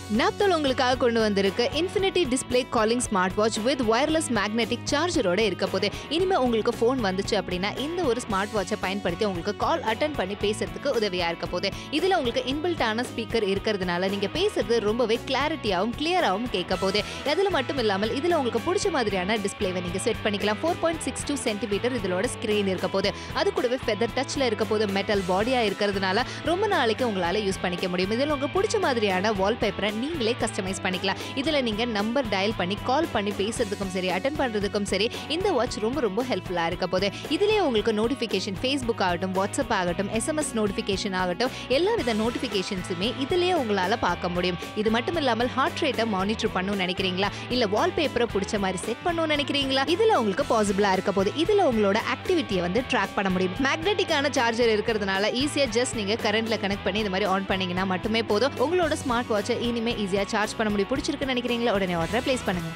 நாப்தோல் உங்களுக்காக கொண்டு வந்திருக்கு infinity display calling smart watch with wireless magnetic சார்ஜரோட இருக்க போது இனிமே உங்களுக்கு ஃபோன் வந்துச்சு அப்படின்னா இந்த ஒரு ஸ்மார்ட் வாட்சை பயன்படுத்தி உங்களுக்கு கால் அட்டன் பண்ணி பேசுறதுக்கு உதவியா இருக்க போது இதுல உங்களுக்கு இன்பில்ட்டான ஸ்பீக்கர் இருக்கிறதுனால நீங்க பேசுறது ரொம்பவே கிளாரிட்டியாவும் கிளியராகவும் கேட்க போகுது அதுல மட்டும் இல்லாமல் இதுல உங்களுக்கு பிடிச்ச மாதிரியான டிஸ்பிளேவை நீங்க செட் பண்ணிக்கலாம் four point six two centimetre இதோட ஸ்கிரீன் இருக்க போது அது கூடவே ஃபெதர் டச்ல இருக்க போது மெட்டல் பாடியா இருக்கிறதுனால ரொம்ப நாளைக்கு உங்களால யூஸ் பண்ணிக்க முடியும் இதில் உங்களுக்கு பிடிச்ச மாதிரியான வால்பேப்பரை நீங்களே கஸ்டமைஸ் பண்ணிக்கலாம் இதில் நீங்க நம்பர் டயல் பண்ணி கால் பண்ணி பேசுறதுக்கும் சரி அட்டன் பண்றதுக்கும் சரி இந்த வாட்ச் ரொம்ப ரொம்ப ஹெல்ப்ஃபுல்லா இருக்க போது இதுலயே உங்களுக்கு நோட்டிஃபிகேஷன் ஃபேஸ்புக் ஆகட்டும் வாட்ஸ்அப் ஆகட்டும் எஸ்எம்எஸ் நோட்டிஃபிகேஷன் ஆகட்டும் எல்லா வித நோட்டிஃபிகேஷன்ஸுமே இதுலயே உங்களால பார்க்க முடியும் இது மட்டும் இல்லாமல் ஹார்ட் ரேட்டை மானிட்டர் பண்ணணும்னு நினைக்கிறீங்களா இல்ல வால்பேப்பரை பிடிச்ச மாதிரி செட் பண்ணணும்னு நினைக்கிறீங்களா இதுல உங்களுக்கு பாசிபிளா இருக்க போது இதுல உங்களோட ஆக்டிவிட்டியை வந்து ட்ராக் பண்ண முடியும் மேக்னெட்டிக்கான சார்ஜர் இருக்கிறதுனால ஈஸியா ஜஸ்ட் நீங்க கரண்ட்ல கனெக்ட் பண்ணி இந்த மாதிரி ஆன் பண்ணீங்கன்னா மட்டுமே போதும் உங்களோட ஸ்மார்ட் வாட்சை இனிமே ஈஸியா சார்ஜ் பண்ண முடியும் பிடிச்சிருக்குன்னு நினைக்கிறீங்களா உடனே ஆர்டரை பிளேஸ் பண்ணுங்க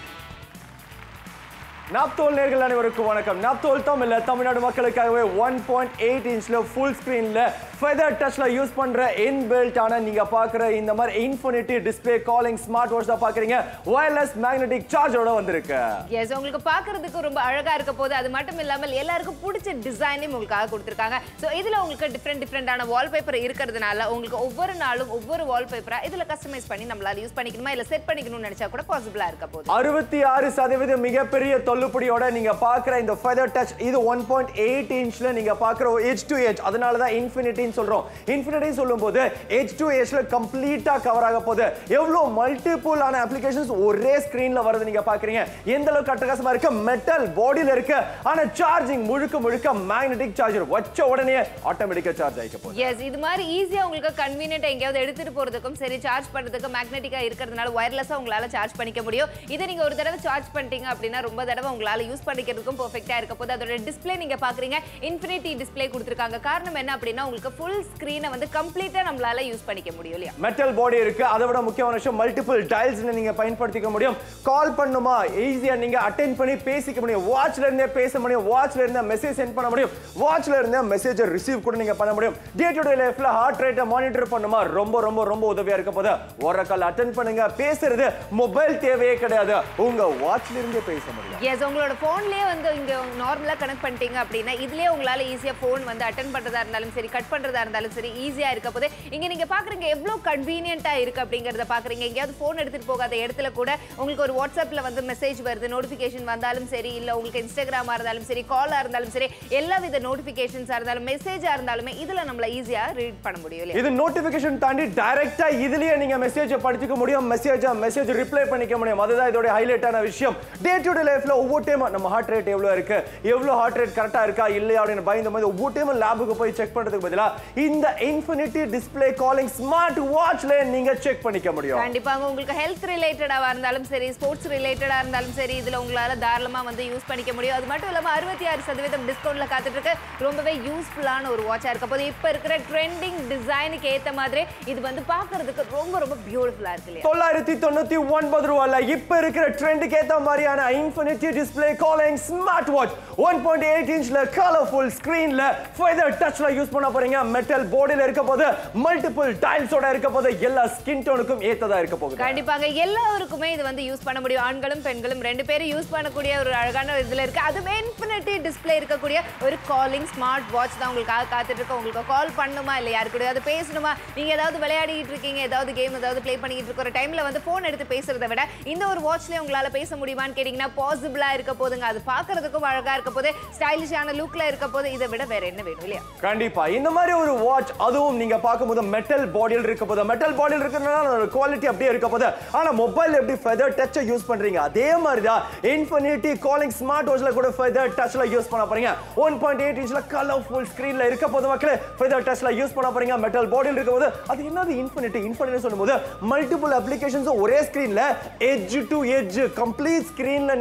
நாப்தோல் நேர்கள் அனைவருக்கும் வணக்கம் நாப்தோல் தமிழ்ல தமிழ்நாடு மக்களுக்காகவே ஒன் பாயிண்ட் எயிட் இன்ச்ல ஃபுல் ஸ்கிரீன்ல ஃபெதர் டச்ல யூஸ் பண்ற இன்பில்ட் ஆன நீங்க பாக்குற இந்த மாதிரி infinity display calling smart watch தான் பாக்குறீங்க வயர்லெஸ் மேக்னெட்டிக் சார்ஜோட வந்திருக்கு எஸ் உங்களுக்கு பார்க்கிறதுக்கு ரொம்ப அழகா இருக்க போது அது மட்டும் இல்லாமல் எல்லாருக்கும் பிடிச்ச டிசைனையும் உங்களுக்காக கொடுத்துருக்காங்க ஸோ இதுல உங்களுக்கு டிஃப்ரெண்ட் டிஃப்ரெண்டான வால்பேப்பர் இருக்கிறதுனால உங்களுக்கு ஒவ்வொரு நாளும் ஒவ்வொரு வால்பேப்பரா இதுல கஸ்டமைஸ் பண்ணி நம்மளால யூஸ் பண்ணிக்கணுமா இல்ல செட் பண்ணிக்கணும்னு நினைச்சா கூட பாசிபிளா இருக்க போகுது அறுபத்தி ஆறு சதவீதம் மிகப்பெரிய தள்ளுபடியோட நீங்க பாக்குற இந்த ஃபெதர் டச் இது ஒன் பாயிண்ட் எயிட் இன்ச்ல நீங்க பாக்குற எச் டு எச் அதனால தான் இன்ஃபினிட்டின்னு சொல்றோம் இன்ஃபினிட்டி சொல்லும்போது எச் டு எச்ல கம்ப்ளீட்டா கவர் ஆக போகுது எவ்வளவு மல்டிபிள் ஆன அப்ளிகேஷன்ஸ் ஒரே ஸ்கிரீன்ல வருது நீங்க பாக்குறீங்க எந்த அளவுக்கு அட்டகாசமா இருக்கு மெட்டல் பாடியில இருக்கு ஆனா சார்ஜிங் முழுக்க முழுக்க மேக்னெட்டிக் சார்ஜர் வச்ச உடனே ஆட்டோமேட்டிக்கா சார்ஜ் ஆயிக்க போகுது எஸ் இது மாதிரி ஈஸியா உங்களுக்கு கன்வீனியன்ட்டா எங்கேயாவது எடுத்துட்டு போறதுக்கும் சரி சார்ஜ் பண்றதுக்கு மேக்னெட்டிக்கா இருக்கிறதுனால வயர்லெஸ்ஸா உங்களால சார்ஜ் பண்ணிக்க முடியும் இதை நீங்க ஒரு தடவை சார்ஜ் பண்ணிட்டீங்க அப்படின்னா ரொம்ப தடவை உங்களால யூஸ் பண்ணிக்கிறதுக்கும் பெர்ஃபெக்ட்டா இருக்க போது அதோட டிஸ்ப்ளே நீங்க பாக்குறீங்க இன்ஃபினிட்டி டிஸ்ப்ளே கொடுத்துருக்காங்க காரணம் என்ன அப்படின்னா உங்களுக்கு ஃபுல் ஸ்கிரீனை வந்து கம்ப்ளீட்டா நம்மளால யூஸ் பண்ணிக்க முடியும் இல்லையா மெட்டல் பாடி இருக்கு அதை விட முக்கியமான விஷயம் மல்டிபிள் டயல்ஸ் நீங்க பயன்படுத்திக்க முடியும் கால் பண்ணுமா ஈஸியா நீங்க அட்டென்ட் பண்ணி பேசிக்க முடியும் வாட்ச்ல இருந்தே பேச முடியும் வாட்ச்ல இருந்தே மெசேஜ் சென்ட் பண்ண முடியும் வாட்ச்ல இருந்தே மெசேஜ் ரிசீவ் கூட நீங்க பண்ண முடியும் டே டு டே லைஃப்ல ஹார்ட் ரேட்டை மானிட்டர் பண்ணுமா ரொம்ப ரொம்ப ரொம்ப உதவியா இருக்க போது ஒரு கால் அட்டென்ட் பண்ணுங்க பேசுறது மொபைல் தேவையே கிடையாது உங்க வாட்ச்ல இருந்தே பேச முடியும் எஸ் உங்களோட ஃபோன்லேயே வந்து இங்க நார்மலா கனெக்ட் பண்ணிட்டீங்க அப்படின்னா இதுலயே உங்களால ஈஸியா ஃபோன் வந்து அட்டன் பண்றதா இருந்தாலும் சரி கட் பண்றதா இருந்தாலும் சரி ஈஸியா இருக்க போது இங்க நீங்க பாக்குறீங்க எவ்வளவு கன்வீனியன்ட்டா இருக்கு அப்படிங்கறத பாக்குறீங்க எங்கேயாவது ஃபோன் எடுத்துட்டு போகாத இடத்துல கூட உங்களுக்கு ஒரு வாட்ஸ்அப்ல வந்து மெசேஜ் வருது நோட்டிபிகேஷன் வந்தாலும் சரி இல்ல உங்களுக்கு இன்ஸ்டாகிராமா இருந்தாலும் சரி காலா இருந்தாலும் சரி எல்லா வித நோட்டிபிகேஷன்ஸா இருந்தாலும் மெசேஜா இருந்தாலுமே இதுல நம்மள ஈஸியா ரீட் பண்ண முடியும் இல்லையா இது நோட்டிபிகேஷன் தாண்டி டைரக்டா இதுலயே நீங்க மெசேஜ் படிச்சுக்க முடியும் மெசேஜ் மெசேஜ் ரிப்ளை பண்ணிக்க முடியும் அதுதான் இதோட ஹைலைட்டான விஷயம் டே டு டே லைஃப்ல ஒவ்வொரு டைம் நம்ம ஹார்ட் ரேட் எவ்வளவு இருக்கு எவ்வளவு ஹார்ட் ரேட் கரெக்டா இருக்கா இல்லையா அப்படின்னு பயந்த மாதிரி ஒவ்வொரு டைம் லேபுக்கு போய் செக் பண்றதுக்கு பதிலா இந்த இன்ஃபினிட்டி டிஸ்ப்ளே காலிங் ஸ்மார்ட் வாட்ச்ல நீங்க செக் பண்ணிக்க முடியும் கண்டிப்பாங்க உங்களுக்கு ஹெல்த் ரிலேட்டடாக இருந்தாலும் சரி ஸ்போர்ட்ஸ் ரிலேட்டடாக இருந்தாலும் சரி இதில் உங்களால் தாராளமாக வந்து யூஸ் பண்ணிக்க முடியும் அது மட்டும் இல்லாமல் அறுபத்தி ஆறு சதவீதம் டிஸ்கவுண்ட்ல காத்துட்டு இருக்கு ரொம்பவே யூஸ்ஃபுல்லான ஒரு வாட்சாக இருக்க போது இப்போ இருக்கிற ட்ரெண்டிங் டிசைனுக்கு ஏற்ற மாதிரி இது வந்து பார்க்கறதுக்கு ரொம்ப ரொம்ப பியூட்டிஃபுல்லாக இருக்கு இல்லையா தொள்ளாயிரத்தி தொண்ணூத்தி ஒன்பது ரூபாய்ல இப்ப இருக்கிற ட்ரெண்டுக்கு ஏத்த மாதிரியான infinity display calling smart watch one point eight இன்ச்ல கலர்ஃபுல் ஸ்கிரீன்ல ஃபெதர் டச்ல யூஸ் பண்ண போறீங்க மெட்டல் போர்டில் இருக்க போது மல்டிபிள் டைல்ஸோட இருக்க போது எல்லா ஸ்கின் டோனுக்கும் ஏத்ததா இருக்க போகுது கண்டிப்பாக எல்லாருக்குமே இது வந்து யூஸ் பண்ண முடியும் ஆண்களும் பெண்களும் ரெண்டு பேரும் யூஸ் பண்ணக்கூடிய ஒரு அழகான இதுல இருக்கு அதுவே இன்ஃபினிட்டி டிஸ்ப்ளே இருக்கக்கூடிய ஒரு காலிங் ஸ்மார்ட் வாட்ச் தான் உங்களுக்காக காத்துட்டு இருக்கு உங்களுக்கு கால் பண்ணுமா இல்லை யாரு கூட அது பேசணுமா நீங்க ஏதாவது விளையாடிட்டு இருக்கீங்க ஏதாவது கேம் ஏதாவது ப்ளே பண்ணிட்டு இருக்கிற டைம்ல வந்து போன் எடுத்து பேசுறதை விட இந்த ஒரு வாட்ச்லயே உங்களால பேச முடியுமான்னு கேட்டீங்கன்னா பாசிபிளா இருக்க போதுங்க அது பார்க்கிறதுக்கும் அழகா இருக்க போது ஸ்டைலிஷான லுக்ல இருக்க போது இதை விட வேற என்ன வேணும் இல்லையா கண்டிப்பா இந்த மாதிரி ஒரு வாட்ச் அதுவும் நீங்க பார்க்கும்போது மெட்டல் பாடியில் இருக்க போது மெட்டல் பாடியில் இருக்கிறதுனால குவாலிட்டி அப்படியே இருக்க போது ஆனா மொபைல் எப்படி ஃபெதர் டச்சை யூஸ் பண்றீங்க அதே மாதிரி தான் இன்ஃபினிட்டி காலிங் ஸ்மார்ட் வாட்ச்ல கூட ஃபெதர் டச்ல யூஸ் பண்ண போறீங்க ஒன் பாயிண்ட் எயிட் இன்ச்ல கலர்ஃபுல் ஸ்கிரீன்ல இருக்க போது மக்களே ஃபெதர் டச்ல யூஸ் பண்ண போறீங்க மெட்டல் பாடியில் இருக்க போது அது என்னது இன்ஃபினிட்டி இன்ஃபினிட்டி சொல்லும்போது மல்டிபிள் அப்ளிகேஷன்ஸ் ஒரே ஸ்கிரீன்ல எட்ஜ் டு எட்ஜ் கம்ப்ளீட் ஸ்கிரீன்ல நீங்க பயன்படுத்தி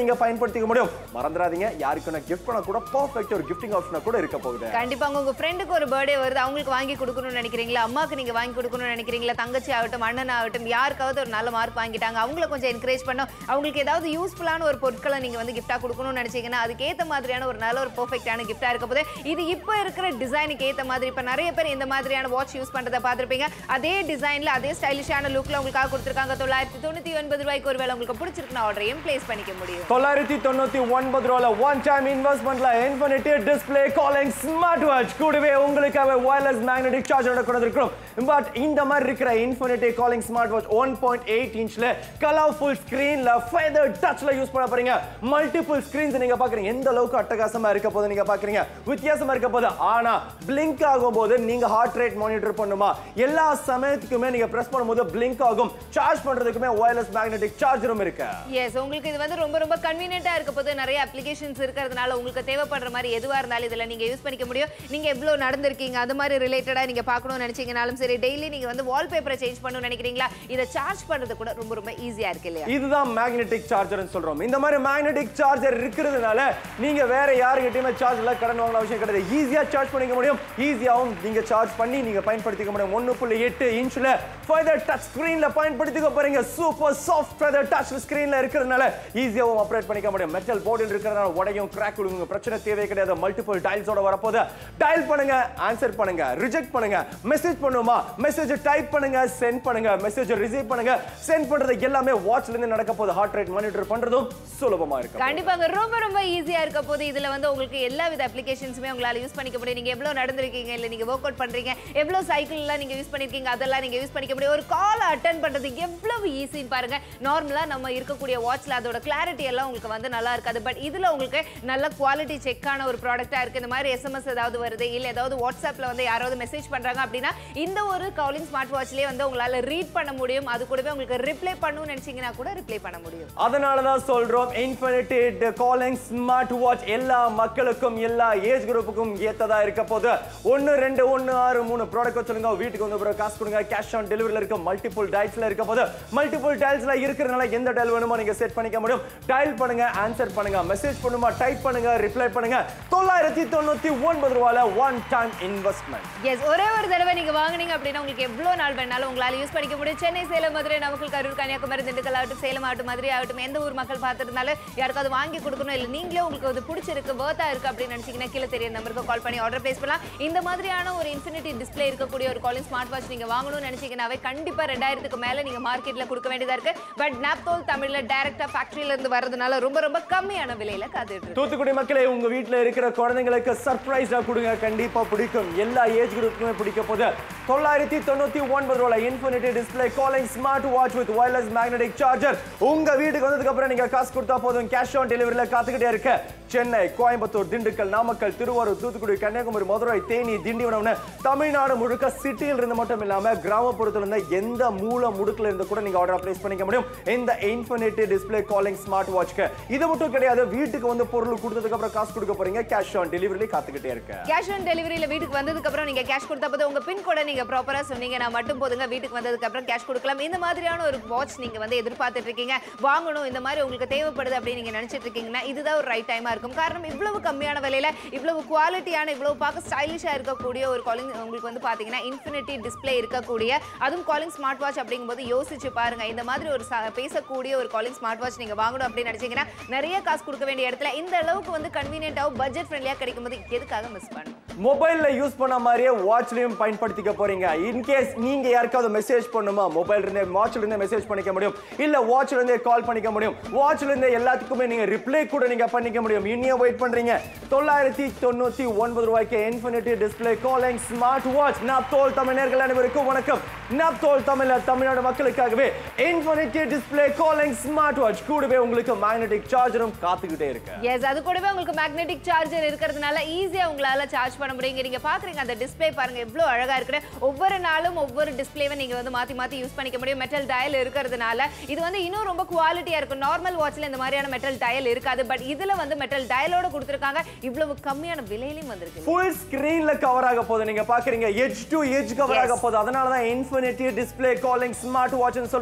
பயன்படுத்திக்க முடியும் மறந்துடாதீங்க யாருக்கு நான் கிஃப்ட் பண்ண கூட பர்ஃபெக்ட் ஒரு கிஃப்டிங் ஆப்ஷனா கூட இருக்க போகுது கண்டிப்பா உங்க- உங்க ஃப்ரெண்டுக்கு ஒரு பர்த்டே வருது அவங்களுக்கு வாங்கி கொடுக்கணும்னு நினைக்கிறீங்களா அம்மாக்கு நீங்க வாங்கி கொடுக்கணும்னு நினைக்கிறீங்களா தங்கச்சி ஆகட்டும் அண்ணன் ஆகட்டும் யாருக்காவது ஒரு நல்ல மார்க் வாங்கிட்டாங்க அவங்கள கொஞ்சம் என்கரேஜ் பண்ணோம் அவங்களுக்கு ஏதாவது யூஸ்ஃபுல்லான ஒரு பொருட்களை நீங்க வந்து கிஃப்டா கொடுக்கணும்னு நினைச்சீங்கன்னா அதுக்கேத்த மாதிரியான ஒரு நல்ல ஒரு பெர்ஃபெக்டான கிஃப்டா இருக்க போது இது இப்போ இருக்கிற டிசைனுக்கு ஏத்த மாதிரி இப்ப நிறைய பேர் இந்த மாதிரியான வாட்ச் யூஸ் பண்றதை பார்த்திருப்பீங்க அதே டிசைன்ல அதே ஸ்டைலிஷான லுக்ல உங்களுக்காக கொடுத்துருக்காங்க தொள்ளாயிரத்தி தொண்ணூத்தி ஒன்பது ரூபாய்க்கு ஒருவேளை உங்களுக்கு பிடிச்சிருக்குன்னா ஆர்டரையும் பிளேஸ் பண்ணிக்க முடியும் தொள்ளாயிரத்தி தொண்ணூத்தி ஒன்பது ரூபால ஒன் டைம் இன்வெஸ்ட்மெண்ட்ல infinity display calling smart watch கூடவே உங்களுக்காக வயர்லெஸ் மேக்னெட்டிக் சார்ஜரோட கொடுத்துருக்கோம் பட் இந்த மாதிரி இருக்கிற infinity calling smart watch one point eight இன்ச்ல கலர்ஃபுல் ஸ்கிரீன்ல ஃபெதர் டச்ல யூஸ் பண்ண போறீங்க மல்டிபிள் ஸ்கிரீன்ஸ் நீங்க பாக்குறீங்க எந்த அளவுக்கு அட்டகாசமா இருக்க போது நீங்க பாக்குறீங்க வித்தியாசமா இருக்க போது ஆனா பிளிங்க் ஆகும்போது நீங்க ஹார்ட் ரேட் மானிட்டர் பண்ணுமா எல்லா சமயத்துக்குமே நீங்க பிரஸ் பண்ணும்போது பிளிங்க் ஆகும் சார்ஜ் பண்றதுக்குமே வயர்லெஸ் மேக்னெட்டிக் சார்ஜரும் இருக்கு எஸ் உங்களுக்கு இது வந்து ரொம்ப ரொம்ப கன்வீனியன்ட்டா இருக்க போது நிறைய அப்ளிகேஷன்ஸ் இருக்கிறதுனால உங்களுக்கு தேவைப்படுற மாதிரி எதுவா இருந்தாலும் இதுல நீங்க யூஸ் பண்ணிக்க முடியும் நீங்க எவ்வளவு நடந்திருக்கீங்க அது மாதிரி ரிலேட்டடா நீங்க பார்க்கணும்னு நினைச்சீங்கனாலும் சரி டெய்லி நீங்க வந்து வால்பேப்பரை சேஞ்ச் பண்ணணும்னு நினைக்கிறீங்களா இதை சார்ஜ் பண்றது கூட ரொம்ப ரொம்ப ஈஸியா இருக்கு இல்லையா இதுதான் மேக்னெட்டிக் சார்ஜர்னு சொல்றோம் இந்த மாதிரி மேக்னெட்டிக் சார்ஜர் இருக்கிறதுனால நீங்க வேற யாருக்கிட்டயுமே சார்ஜ் எல்லாம் கடன் வாங்கணும் அவசியம் கிடையாது ஈஸியா சார்ஜ் பண்ணிக்க முடியும் ஈஸியாவும் நீங்க சார்ஜ் பண்ணி நீங்க பயன்படுத்திக்க முடியும் ஒன்னு புள்ளி எட்டு இன்ச்ல ஃபர்தர் டச் ஸ்கிரீன்ல பயன்படுத்திக்க போறீங்க சூப்பர் சாஃப்ட் ஃபர்தர் டச் ஸ்கிரீன்ல இருக்கிறதுனால ஈஸியாவும் ஆப்ரேட் பண்ணிக்க முடியும் மெட்டல் போர்டில் இருக்கிறதுனால உடையும் கிராக் விடுங்க பிரச்சனை தேவை கிடையாது மல்டிபிள் டைல்ஸோட வரப்போது டயல் பண்ணுங்க ஆன்சர் பண்ணுங்க ரிஜெக்ட் பண்ணுங்க மெசேஜ் பண்ணுமா மெசேஜ் டைப் பண்ணுங்க சென்ட் பண்ணுங்க மெசேஜ் ரிசீவ் பண்ணுங்க சென்ட் பண்றது எல்லாமே வாட்ச்ல இருந்து நடக்க போகுது ஹார்ட் ரேட் மானிட்டர் பண்றதும் சுலபமா இருக்கு கண்டிப்பாங்க ரொம்ப ரொம்ப ஈஸியா இருக்க போது இதுல வந்து உங்களுக்கு எல்லா வித அப்ளிகேஷன்ஸுமே உங்களால யூஸ் பண்ணிக்க முடியும் நீங்க எவ்வளவு நடந்திருக்கீங்க இல்ல நீங்க ஒர்க் அவுட் பண்றீங்க எவ்வளவு சைக்கிள் எல்லாம் நீங்க யூஸ் பண்ணிருக்கீங்க அதெல்லாம் நீங்க யூஸ் பண்ணிக்க முடியும் ஒரு கால் அட்டன் பண்றது எவ்வளவு ஈஸின்னு பாருங்க நார்மலா நம்ம இருக்கக்கூடிய வாட்ச்ல அதோட கிளாரிட்டி எல்லாம் உங்களுக்கு வந்து நல்லா இருக்காது பட் இதுல உங்களுக்கு நல்ல குவாலிட்டி செக்கான ஒரு ப்ராடக்ட்டா இருக்கு இந்த மாதிரி எஸ்எம்எஸ் ஏதாவது வருது இல்ல ஏதாவது வாட்ஸ்அப்ல வந்து யாராவது மெசேஜ் பண்றாங்க அப்படின்னா இந்த ஒரு காலிங் ஸ்மார்ட் வாட்ச்லயே வந்து உங்களால ரீட் பண்ண முடியும் அது கூடவே உங்களுக்கு ரிப்ளை பண்ணணும்னு நினைச்சீங்கன்னா கூட ரிப்ளை பண்ண முடியும் அதனால தான் சொல்றோம் இன்ஃபினிட்டி காலிங் ஸ்மார்ட் வாட்ச் எல்லா மக்களுக்கும் எல்லா ஏஜ் குரூப்புக்கும் ஏத்ததா இருக்க போது ஒன்னு ரெண்டு ஒன்னு ஆறு மூணு ப்ராடக்ட் வச்சிருங்க வீட்டுக்கு வந்து பிறகு காசு கொடுங்க கேஷ் ஆன் டெலிவரில இருக்க மல்டிபிள் டைல்ஸ்ல இருக்க போது மல்டிபிள் டைல்ஸ்ல இருக்கிறதுனால எந்த டைல் வேணுமோ நீங்க செட் பண்ணிக்க முடியும் டயல் பண்ணுங்க ஆன்சர் பண்ணுங்க மெசேஜ் பண்ணுமா டைப் பண்ணுங்க ரிப்ளை பண்ணுங்க தொள்ளாயிரத்தி தொண்ணூத்தி ஒன்பது ரூபாயில ஒன் டைம் இன்வெஸ்ட்மெண்ட் எஸ் ஒரே ஒரு தடவை நீங்க வாங்குனீங்க அப்படின்னா உங்களுக்கு எவ்வளவு நாள் வேணாலும் உங்களால யூஸ் பண்ணிக்க முடியும் சென்னை சேலம் மதுரை நாமக்கல் கரூர் கன்னியாகுமரி திண்டுக்கல் ஆகட்டும் சேலம் ஆகட்டும் மதுரை ஆகட்டும் எந்த ஊர் மக்கள் பார்த்துருந்தாலும் யாருக்காவது வாங்கி கொடுக்கணும் இல்ல நீங்களே உங்களுக்கு அது பிடிச்சிருக்கு வேர்த்தா இருக்கு அப்படின்னு நினைச்சீங்கன்னா கீழே தெரிய நம்பருக்கு கால் பண்ணி ஆர்டர் பிளேஸ் பண்ணலாம் இந்த மாதிரியான ஒரு இன்ஃபினிட்டி டிஸ்ப்ளே இருக்கக்கூடிய ஒரு காலிங் ஸ்மார்ட் வாட்ச் நீங்க வாங்கணும்னு நினைச்சீங்கன்னாவே கண்டிப்பா ரெண்டாயிரத்துக்கு மேல நீங்க மார்க்கெட்ல கொடுக்க வேண்டியதா இருக்கு பட் நாப்தோல் தமிழ்ல டைரக்டா ஃபேக்டரியில இருந்து வரதுனால ரொம்ப ரொம்ப கம்மியான விலையில காத்துட்டு இருக்கு தூத்துக்குடி மக்களே உங்க வீட்ல இருக்கிற குழந்தைங்களுக்கு சர்ப்ரைஸா கொடுங்க கண்டிப்பா பிடிக்கும் எல்லா ஏஜ் குரூப்புக்குமே பிடிக்க போது தொள்ளாயிரத்தி தொண்ணூத்தி ஒன்பது ரூபாய் infinity display calling smart watch with wireless magnetic charger உங்க வீட்டுக்கு வந்ததுக்கு அப்புறம் நீங்க காசு கொடுத்தா போதும் கேஷ் ஆன் டெலிவரியில காத்துக்கிட்டே இருக்க சென்னை கோயம்புத்தூர் திண்டுக்கல் நாமக்கல் திருவாரூர் தூத்துக்குடி கன்னியாகுமரி மதுரை தேனி திண்டிவனம்னு தமிழ்நாடு முழுக்க சிட்டியில் இருந்து மட்டும் இல்லாம கிராமப்புறத்துல இருந்த எந்த மூல முடுக்குல இருந்து கூட நீங்க ஆர்டர் பிளேஸ் பண்ணிக்க முடியும் இந்த இன்ஃபினிட்டி டிஸ்பிளே காலிங் ஸ்மார்ட் வாட்ச்க்கு இது மட்டும் கிடையாது வீட்டுக்கு வந்து பொருள் கொடுத்ததுக்கு அப்புறம் காசு கொடுக்க போறீங்க கேஷ் ஆன் டெலிவரியில காத்துக்கிட்டே இருக்க கேஷ் ஆன் டெலிவரியில வீட்டுக்கு வந்ததுக்கு அப்புறம் நீங்க கேஷ் கொடுத்தா போதும் உங்க பின் கோட நீங்க ப்ராப்பரா சொன்னீங்க நான் மட்டும் போதுங்க வீட்டுக்கு வந்ததுக்கு அப்புறம் கேஷ் கொடுக்கலாம் இந்த மாதிரியான ஒரு வாட்ச் நீங்க வந்து எதிர்பார்த்துட்டு இருக்கீங்க வாங்கணும் இந்த மாதிரி உங்களுக்கு தேவைப்படுது அப்படின்னு நீங்க நினைச்சிட்டு இருக்கீங்கன்னா இதுதான் ஒரு ரைட் டைமா இருக்கும் காரணம் இவ்வளவு கம்மியான விலையில இவ்வளவு குவாலிட்டியான இவ்வளவு பார்க்க ஸ்டைலிஷா இருக்கக்கூடிய ஒரு காலிங் உங்களுக்கு வந்து பாத்தீங்கன்னா இன்ஃபினிட்டி டிஸ்ப்ளே இருக்கக்கூடிய அதுவும் காலிங் ஸ்மார்ட் வாட்ச் அப்படிங்கும்போது யோசிச்சு பாருங்க இந்த மாதிரி ஒரு ச- பேசக்கூடிய ஒரு காலிங் ஸ்மார்ட் வாட்ச் நீங்க வாங்கணும் அப்படின்னு நினைச்சீங்கன்னா நிறைய காசு கொடுக்க வேண்டிய இடத்துல இந்த அளவுக்கு வந்து கன்வீனியன்ட்டாகவும் பட்ஜெட் ஃப்ரெண்ட்லியா கிடைக்கும் போது எதுக்காக மிஸ் பண்ணணும் மொபைல்ல யூஸ் பண்ண மாதிரியே வாட்ச்லயும் பயன்படுத்திக்க போறீங்க இன்கேஸ் நீங்க யாருக்காவது மெசேஜ் பண்ணுமா மொபைல் இருந்தே வாட்ச்ல இருந்தே மெசேஜ் பண்ணிக்க முடியும் இல்ல வாட்ச்ல இருந்தே கால் பண்ணிக்க முடியும் வாட்ச்ல இருந்தே எல்லாத்துக்குமே நீங்க ரிப்ளை கூட நீங்க பண்ணிக்க முடியும் இன்னும் வெயிட் பண்றீங்க தொள்ளாயிரத்தி தொண்ணூத்தி ஒன்பது ரூபாய்க்கு infinity display calling smart watch Naaptol தமிழர்கள் அனைவருக்கும் வணக்கம் நாப்தோல் தமிழ தமிழ்நாடு மக்களுக்காகவே infinity display calling smart watch கூடவே உங்களுக்கு மேக்னெட்டிக் சார்ஜரும் காத்துக்கிட்டே இருக்கு எஸ் அது கூடவே உங்களுக்கு மேக்னெட்டிக் சார்ஜர் இருக்கிறதுனால ஈஸியா உங்களால சார்ஜ் பண்ண முடியுங்க நீங்க பாக்குறீங்க அந்த டிஸ்ப்ளே பாருங்க எவ்வளவு அழகா இருக்குன்னு ஒவ்வொரு நாளும் ஒவ்வொரு டிஸ்ப்ளேவை நீங்க வந்து மாத்தி மாத்தி யூஸ் பண்ணிக்க முடியும் மெட்டல் டயல் இருக்கிறதுனால இது வந்து இன்னும் ரொம்ப குவாலிட்டியா இருக்கும் நார்மல் வாட்ச்ல இந்த மாதிரியான மெட்டல் டயல் இருக்காது பட் இதுல வந்து மெட்டல் டயலோட கொடுத்துருக்காங்க இவ்வளவு கம்மியான விலையிலும் வந்திருக்கு ஃபுல் ஸ்கிரீன்ல கவர் ஆக போகுது நீங்க பாக்குறீங்க edge to edge cover Yes. ஆக போகுது அதனால தான் இன்ஃபினிட்டி டிஸ்ப்ளே காலிங் ஸ்மார்ட் வாட்ச்னு சொல்றோம்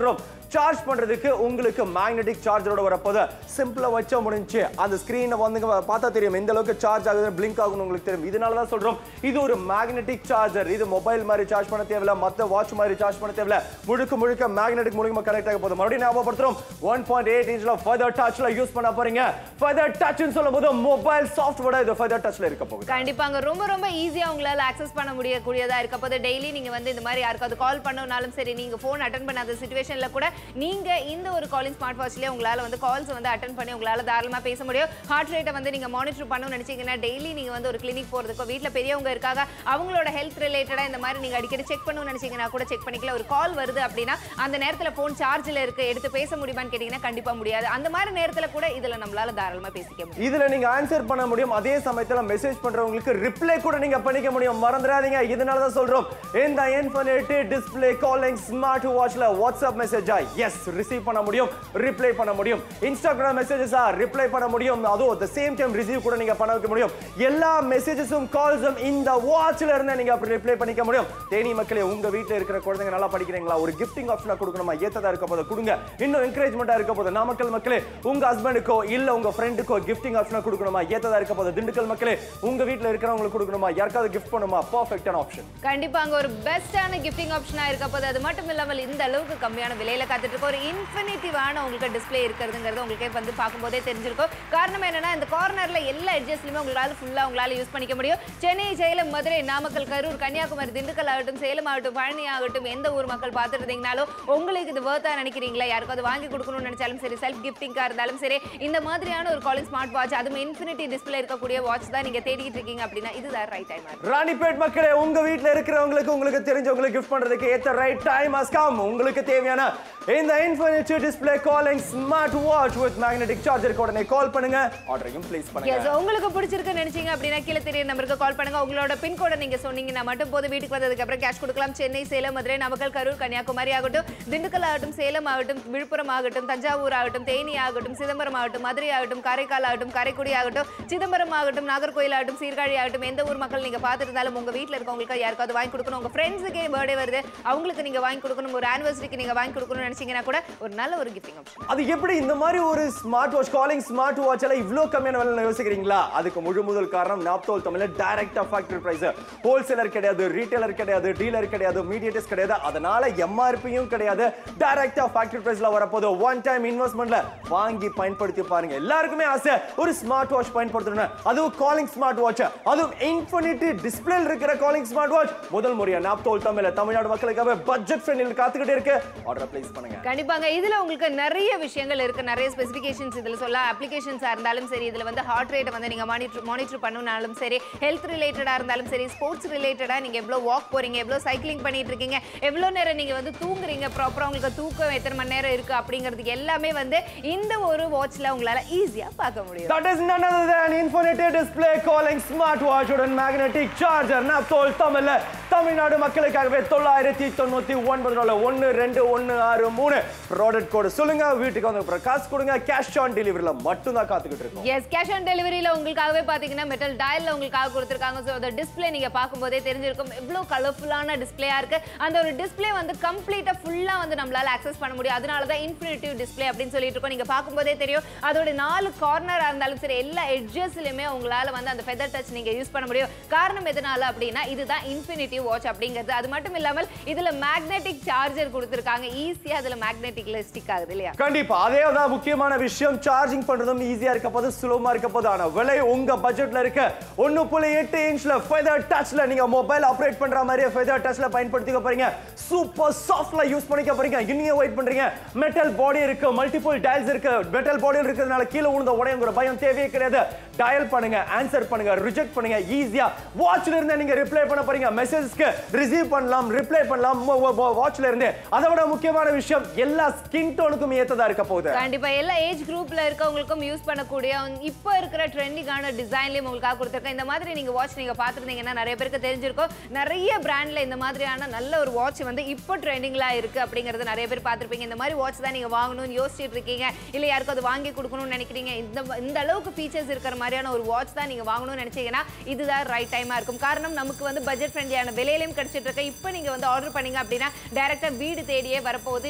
சார்ஜ் பண்றதுக்கு உங்களுக்கு மேக்னெட்டிக் சார்ஜரோட வரப்போது சிம்பிளா வச்சா முடிஞ்சு அந்த ஸ்கிரீனை வந்து பார்த்தா தெரியும் எந்த அளவுக்கு சார்ஜ் ஆகுது பிளிங்க் ஆகும்னு உங்களுக்கு தெரியும் இதனால தான் சொல்றோம் இது ஒரு மேக்னெட்டிக் சார்ஜர் இது மொபைல் மாதிரி சார்ஜ் பண்ண தேவையில்ல மத்த வாட்ச் மாதிரி சார்ஜ் பண்ண தேவையில்ல முழுக்க முழுக்க மேக்னெட்டிக் மூலியமா கனெக்ட் ஆக போகுது மறுபடியும் ஞாபகப்படுத்துறோம் ஒன் பாயிண்ட் எயிட் இன்ச்ல ஃபர்தர் டச்ல யூஸ் பண்ண போறீங்க ஃபர்தர் டச்னு சொல்லும்போது மொபைல் சாஃப்ட்வேர் இது ஃபர்தர் டச்ல இருக்க போகுது கண்டிப்பாங்க ரொம்ப ரொம்ப ஈஸியா உங்களால அக்சஸ் பண்ண முடியக்கூடியதா இருக்க போது டெய்லி நீங்க வந்து இந்த மாதிரி யாருக்காவது கால் பண்ணனாலும் சரி நீங்க ஃபோன் அட்டன் பண்ணாத சுச்சுவேஷன்ல கூட நீங்க இந்த ஒரு காலிங் ஸ்மார்ட் வாட்ச்லயே உங்களால வந்து கால்ஸ் வந்து அட்டன் பண்ணி உங்களால தாராளமா பேச முடியும் ஹார்ட் ரேட்டை வந்து நீங்க மானிட்டர் பண்ணணும்னு நினைச்சீங்கன்னா டெய்லி நீங்க வந்து ஒரு கிளினிக் போறதுக்கோ வீட்ல பெரியவங்க இருக்காங்க அவங்களோட ஹெல்த் ரிலேட்டடா இந்த மாதிரி நீங்க அடிக்கடி செக் பண்ணணும்னு நினைச்சீங்கன்னா கூட செக் பண்ணிக்கலாம் ஒரு கால் வருது அப்படின்னா அந்த நேரத்துல ஃபோன் சார்ஜ்ல இருக்கு எடுத்து பேச முடியுமான்னு கேட்டீங்கன்னா கண்டிப்பா முடியாது அந்த மாதிரி நேரத்துல கூட இதுல நம்மளால தாராளமா பேசிக்க முடியும் இதுல நீங்க ஆன்சர் பண்ண முடியும் அதே சமயத்துல மெசேஜ் பண்றவங்களுக்கு ரிப்ளை கூட நீங்க பண்ணிக்க முடியும் மறந்துடாதீங்க இதனால தான் சொல்றோம் இந்த இன்ஃபினிட்டி டிஸ்ப்ளே காலிங் ஸ்மார்ட் வாட்ச்ல வாட்ஸ்அப் மெசேஜா எஸ் ரிசீவ் பண்ண முடியும் ரிப்ளை பண்ண முடியும் இன்ஸ்டாகிராம் மெசேஜஸா ரிப்ளை பண்ண முடியும் அதுவும் at the same time receive கூட நீங்க பண்ண வைக்க முடியும் எல்லா மெசேஜஸும் கால்ஸும் இந்த வாட்ச்ல இருந்து நீங்க அப்படி ரிப்ளை பண்ணிக்க முடியும் தேனி மக்களே உங்க வீட்ல இருக்கிற குழந்தைங்க நல்லா படிக்கிறீங்களா ஒரு கிஃப்டிங் ஆப்ஷனா கொடுக்கணுமா ஏத்ததா இருக்க போது கொடுங்க இன்னும் என்கரேஜ்மெண்டா இருக்க போது நாமக்கல் மக்களே உங்க ஹஸ்பண்டுக்கோ இல்ல உங்க ஃப்ரெண்டுக்கோ கிஃப்டிங் ஆப்ஷனா கொடுக்கணுமா ஏத்ததா இருக்க போது திண்டுக்கல் மக்களே உங்க வீட்ல இருக்கிறவங்களுக்கு கொடுக்கணுமா யாருக்காவது கிஃப்ட் பண்ணுமா பர்ஃபெக்டான ஆப்ஷன் கண்டிப்பா அங்க ஒரு பெஸ்டான கிஃப்டிங் ஆப்ஷனா இருக்க போது அது மட்டும் இல்லாமல் இந்த அளவுக்கு கம்மியான விலையில காத்துட்டு இருக்க ஒரு இன்ஃபினிட்டிவான உங்களுக்கு டிஸ்ப்ளே இருக்கிறதுங்கிறது உங்களுக்கே வந்து பார்க்கும்போதே தெரிஞ்சிருக்கும் காரணம் என்னன்னா இந்த கார்னர்ல எல்லா எட்ஜஸ்லயுமே உங்களால ஃபுல்லா உங்களால யூஸ் பண்ணிக்க முடியும் சென்னை சேலம் மதுரை நாமக்கல் கரூர் கன்னியாகுமரி திண்டுக்கல் ஆகட்டும் சேலம் ஆகட்டும் பழனி ஆகட்டும் எந்த ஊர் மக்கள் பார்த்துட்டு இருந்தீங்கனாலும் உங்களுக்கு இது வேர்த்தா நினைக்கிறீங்களா யாருக்காவது வாங்கி கொடுக்கணும்னு நினைச்சாலும் சரி செல்ஃப் கிஃப்டிங்கா இருந்தாலும் சரி இந்த மாதிரியான ஒரு காலிங் ஸ்மார்ட் வாட்ச் அதுவும் இன்ஃபினிட்டி டிஸ்ப்ளே இருக்கக்கூடிய வாட்ச் தான் நீங்க தேடிட்டு இருக்கீங்க அப்படின்னா இதுதான் ரைட் டைம் ராணிப்பேட் மக்களே உங்க வீட்ல இருக்கிறவங்களுக்கு உங்களுக்கு தெரிஞ்சவங்களுக்கு கிஃப்ட் பண்றதுக்கு ஏத்த ரைட் டைம் has come உங்களுக்கு தேவையான இந்த infinity display calling smart watch with magnetic charger உடனே கால் பண்ணுங்க ஆர்டரையும் ப்ளேஸ் பண்ணுங்க எஸ் உங்களுக்கு பிடிச்சிருக்கு நினைச்சீங்க அப்படின்னா கீழே தெரிய நம்பருக்கு கால் பண்ணுங்க உங்களோட பின்கோட நீங்க சொன்னீங்கன்னா மட்டும் போது வீட்டுக்கு வந்ததுக்கு அப்புறம் கேஷ் கொடுக்கலாம் சென்னை சேலம் மதுரை நாமக்கல் கரூர் கன்னியாகுமரி ஆகட்டும் திண்டுக்கல் ஆகட்டும் சேலம் ஆகட்டும் விழுப்புரம் ஆகட்டும் தஞ்சாவூர் ஆகட்டும் தேனி ஆகட்டும் சிதம்பரம் ஆகட்டும் மதுரை ஆகட்டும் காரைக்கால் ஆகட்டும் காரைக்குடி ஆகட்டும் சிதம்பரம் ஆகட்டும் நாகர்கோயில் ஆகட்டும் சீர்காழி ஆகட்டும் எந்த ஊர் மக்கள் நீங்க பார்த்துட்டு இருந்தாலும் உங்க வீட்ல இருக்கவங்களுக்கு யாருக்காவது வாங்கி கொடுக்கணும் உங்க ஃப்ரெண்ட்ஸுக்கே பர்த்டே வருது அவங்களுக்கு நீங்க வாங்கி கொடுக்கணும் ஒரு ஆனிவர்சரிக்கு நீங்க வாங்கி கொடுக்கணும்னு நினைச்சீங்கன்னா கூட ஒரு நல்ல ஒரு கிஃப்டிங் ஆப்ஷன் அது எப்படி இந்த மாதிரி ஒரு smart watch calling smart watch எல்லாம் இவ்ளோ கம்மியான விலையில யோசிக்கிறீங்களா அதுக்கு முழு முதல் காரணம் நாப்தோல் தமிழ்ல டைரக்டா ஃபேக்டரி பிரைஸ் ஹோல்சேலர் கிடையாது ரீட்டைலர் கிடையாது டீலர் கிடையாது மீடியேட்டர்ஸ் கிடையாது அதனால எம்ஆர்பியும் கிடையாது டைரக்டா ஃபேக்டரி பிரைஸ்ல வரப்போது ஒன் டைம் இன்வெஸ்ட்மெண்ட்ல வாங்கி பயன்படுத்தி பாருங்க எல்லாருக்குமே ஆசை ஒரு ஸ்மார்ட் வாட்ச் பயன்படுத்தணும் அதுவும் காலிங் ஸ்மார்ட் வாட்ச் அதுவும் இன்ஃபினிட்டி டிஸ்பிளேல இருக்கிற காலிங் ஸ்மார்ட் வாட்ச் முதல் முறையா நாப்தோல் தமிழ்ல தமிழ்நாடு மக்களுக்காக பட்ஜெட் ஃப்ரெண்ட்லியில் காத்துக்கிட்டு இருக்கு ஆர்டர் பிளேஸ் பண்ணுங்க கண்டிப்பாங்க இதுல உங்களுக்கு நிறைய விஷயங்கள் இருக்கு நிறைய ஸ்பெசிஃபிகேஷன்ஸ் இதுல சொல்ல அப்ளிகேஷன்ஸா இருந்தாலும் சரி இதுல வந்து ஹார்ட் ரேட் வந்து நீங்க மானிட்டர் மானிட்டர் பண்ணணும்னாலும் சரி ஹெல்த் ரிலேட்டடா இருந்தாலும் சரி ஸ்போர்ட்ஸ் ரிலேட்டடா நீங்க எவ்வளவு வாக் போறீங்க எவ்வளவு சைக்கிளிங் பண்ணிட்டு இருக்கீங்க எவ்வளவு நேரம் நீங்க வந்து தூங்குறீங்க ப்ராப்பரா உங்களுக்கு தூக்கம் எத்தனை மணி நேரம் இருக்கு அப்படிங்கிறதுக்கு எல்லாமே வந்து இந்த ஒரு வாட்ச்ல உங்களால ஈஸியா பார்க்க முடியும் That is none other than Infinity Display Calling Smartwatch உடன் மேக்னெட்டிக் சார்ஜர் நாப்தோல் தமிழ்ல தமிழ்நாடு மக்களுக்காகவே தொள்ளாயிரத்தி தொண்ணூத்தி ஒன்பது டாலர் ஒன்னு ரெண்டு ஒன்னு ஆறு மூணு ப்ராடக்ட் கோடு சொல்லுங்க வீட்டுக்கு வந்து அப்புறம் காசு கொடுங்க கேஷ் ஆன் டெலிவரியில மட்டும் தான் காத்துக்கிட்டு இருக்கோம் எஸ் கேஷ் ஆன் டெலிவரியில உங்களுக்காகவே பாத்தீங்கன்னா மெட்டல் டயல்ல உங்களுக்காக கொடுத்துருக்காங்க ஸோ அந்த டிஸ்ப்ளே நீங்க பார்க்கும்போதே தெரிஞ்சிருக்கும் எவ்வளோ கலர்ஃபுல்லான டிஸ்ப்ளேயா இருக்கு அந்த ஒரு டிஸ்ப்ளே வந்து கம்ப்ளீட்டா ஃபுல்லா வந்து நம்மளால அக்சஸ் பண்ண முடியும் அதனால தான் இன்ஃபினிட்டிவ் டிஸ்ப்ளே அப்படின்னு சொல்லிட்டு இருக்கோம் நீங்க பார்க்கும்போதே தெரியும் அதோட நாலு கார்னரா இருந்தாலும் சரி எல்லா எட்ஜஸ்லயுமே உங்களால வந்து அந்த ஃபெதர் டச் நீங்க யூஸ் பண்ண முடியும் காரணம் எதனால அப்படின்னா இதுதான் இன்ஃபினிட்டிவ் வாட்ச் அப்படிங்கிறது அது மட்டும் இல்லாமல் இதுல மேக்னெட்டிக் சார்ஜர் கொடுத்துருக்காங்க ஈஸியா அதுல மேக்னெட்டிக்ல ஸ்டிக் ஆகுது இல்லையா கண்டிப்பா அதே தான் முக்கியமான விஷயம் சார்ஜிங் பண்றதும் ஈஸியா இருக்க போது சுலபமா இருக்க போது ஆனா விலை உங்க பட்ஜெட்ல இருக்க ஒன்னு புள்ளி எட்டு இன்ச்ல ஃபெதர் டச்ல நீங்க மொபைல் ஆப்ரேட் பண்ற மாதிரியே ஃபெதர் டச்ல பயன்படுத்திக்க போறீங்க சூப்பர் சாஃப்ட்ல யூஸ் பண்ணிக்க போறீங்க இன்னும் வெயிட் பண்றீங்க மெட்டல் பாடி இருக்கு மல்டிபிள் டயல்ஸ் இருக்கு மெட்டல் பாடியில் இருக்கிறதுனால கீழே விழுந்த உடையங்கிற பயம் தேவையே கிடையாது டயல் பண்ணுங்க ஆன்சர் பண்ணுங்க ரிஜெக்ட் பண்ணுங்க ஈஸியா வாட்ச்ல இருந்து நீங்க ரிப்ளை பண்ண போறீங்க மெசேஜ்க்கு ரிசீவ் பண்ணலாம் ரிப்ளை பண்ணலாம் வாட்ச்ல இருந்து அதை விட முக்கியமான விஷயம் எல்லா ஸ்கின் டோனுக்கும் ஏத்ததா இருக்க போகுது கண்டிப்பா எல்லா ஏஜ் குரூப்ல இருக்கவங்களுக்கும் யூஸ் பண்ணக்கூடிய இப்போ இருக்கிற ட்ரெண்டிங்கான டிசைன்லயும் உங்களுக்காக கொடுத்துருக்கேன் இந்த மாதிரி நீங்க வாட்ச் நீங்க பார்த்துருந்தீங்கன்னா நிறைய பேருக்கு தெரிஞ்சிருக்கும் நிறைய பிராண்ட்ல இந்த மாதிரியான நல்ல ஒரு வாட்ச் வந்து இப்போ ட்ரெண்டிங்ல இருக்கு அப்படிங்கறது நிறைய பேர் பார்த்திருப்பீங்க இந்த மாதிரி வாட்ச் தான் நீங்க வாங்கணும்னு யோசிச்சுட்டு இருக்கீங்க இல்ல யாருக்கும் அது வாங்கி கொடுக்கணும்னு நினைக்கிறீங்க இந்த இந்த அளவுக்கு ஃபீச்சர்ஸ் இருக்கிற மாதிரியான ஒரு வாட்ச் தான் நீங்க வாங்கணும்னு நினைச்சீங்கன்னா இதுதான் ரைட் டைமா இருக்கும் காரணம் நமக்கு வந்து பட்ஜெட் ஃப்ரெண்ட்லியான விலையிலையும் கிடைச்சிட்டு இருக்கு இப்போ நீங்க வந்து ஆர்டர் பண்ணீங்க அப்படின்னா டைரக்டா வீடு தேடியே வரப்போகுது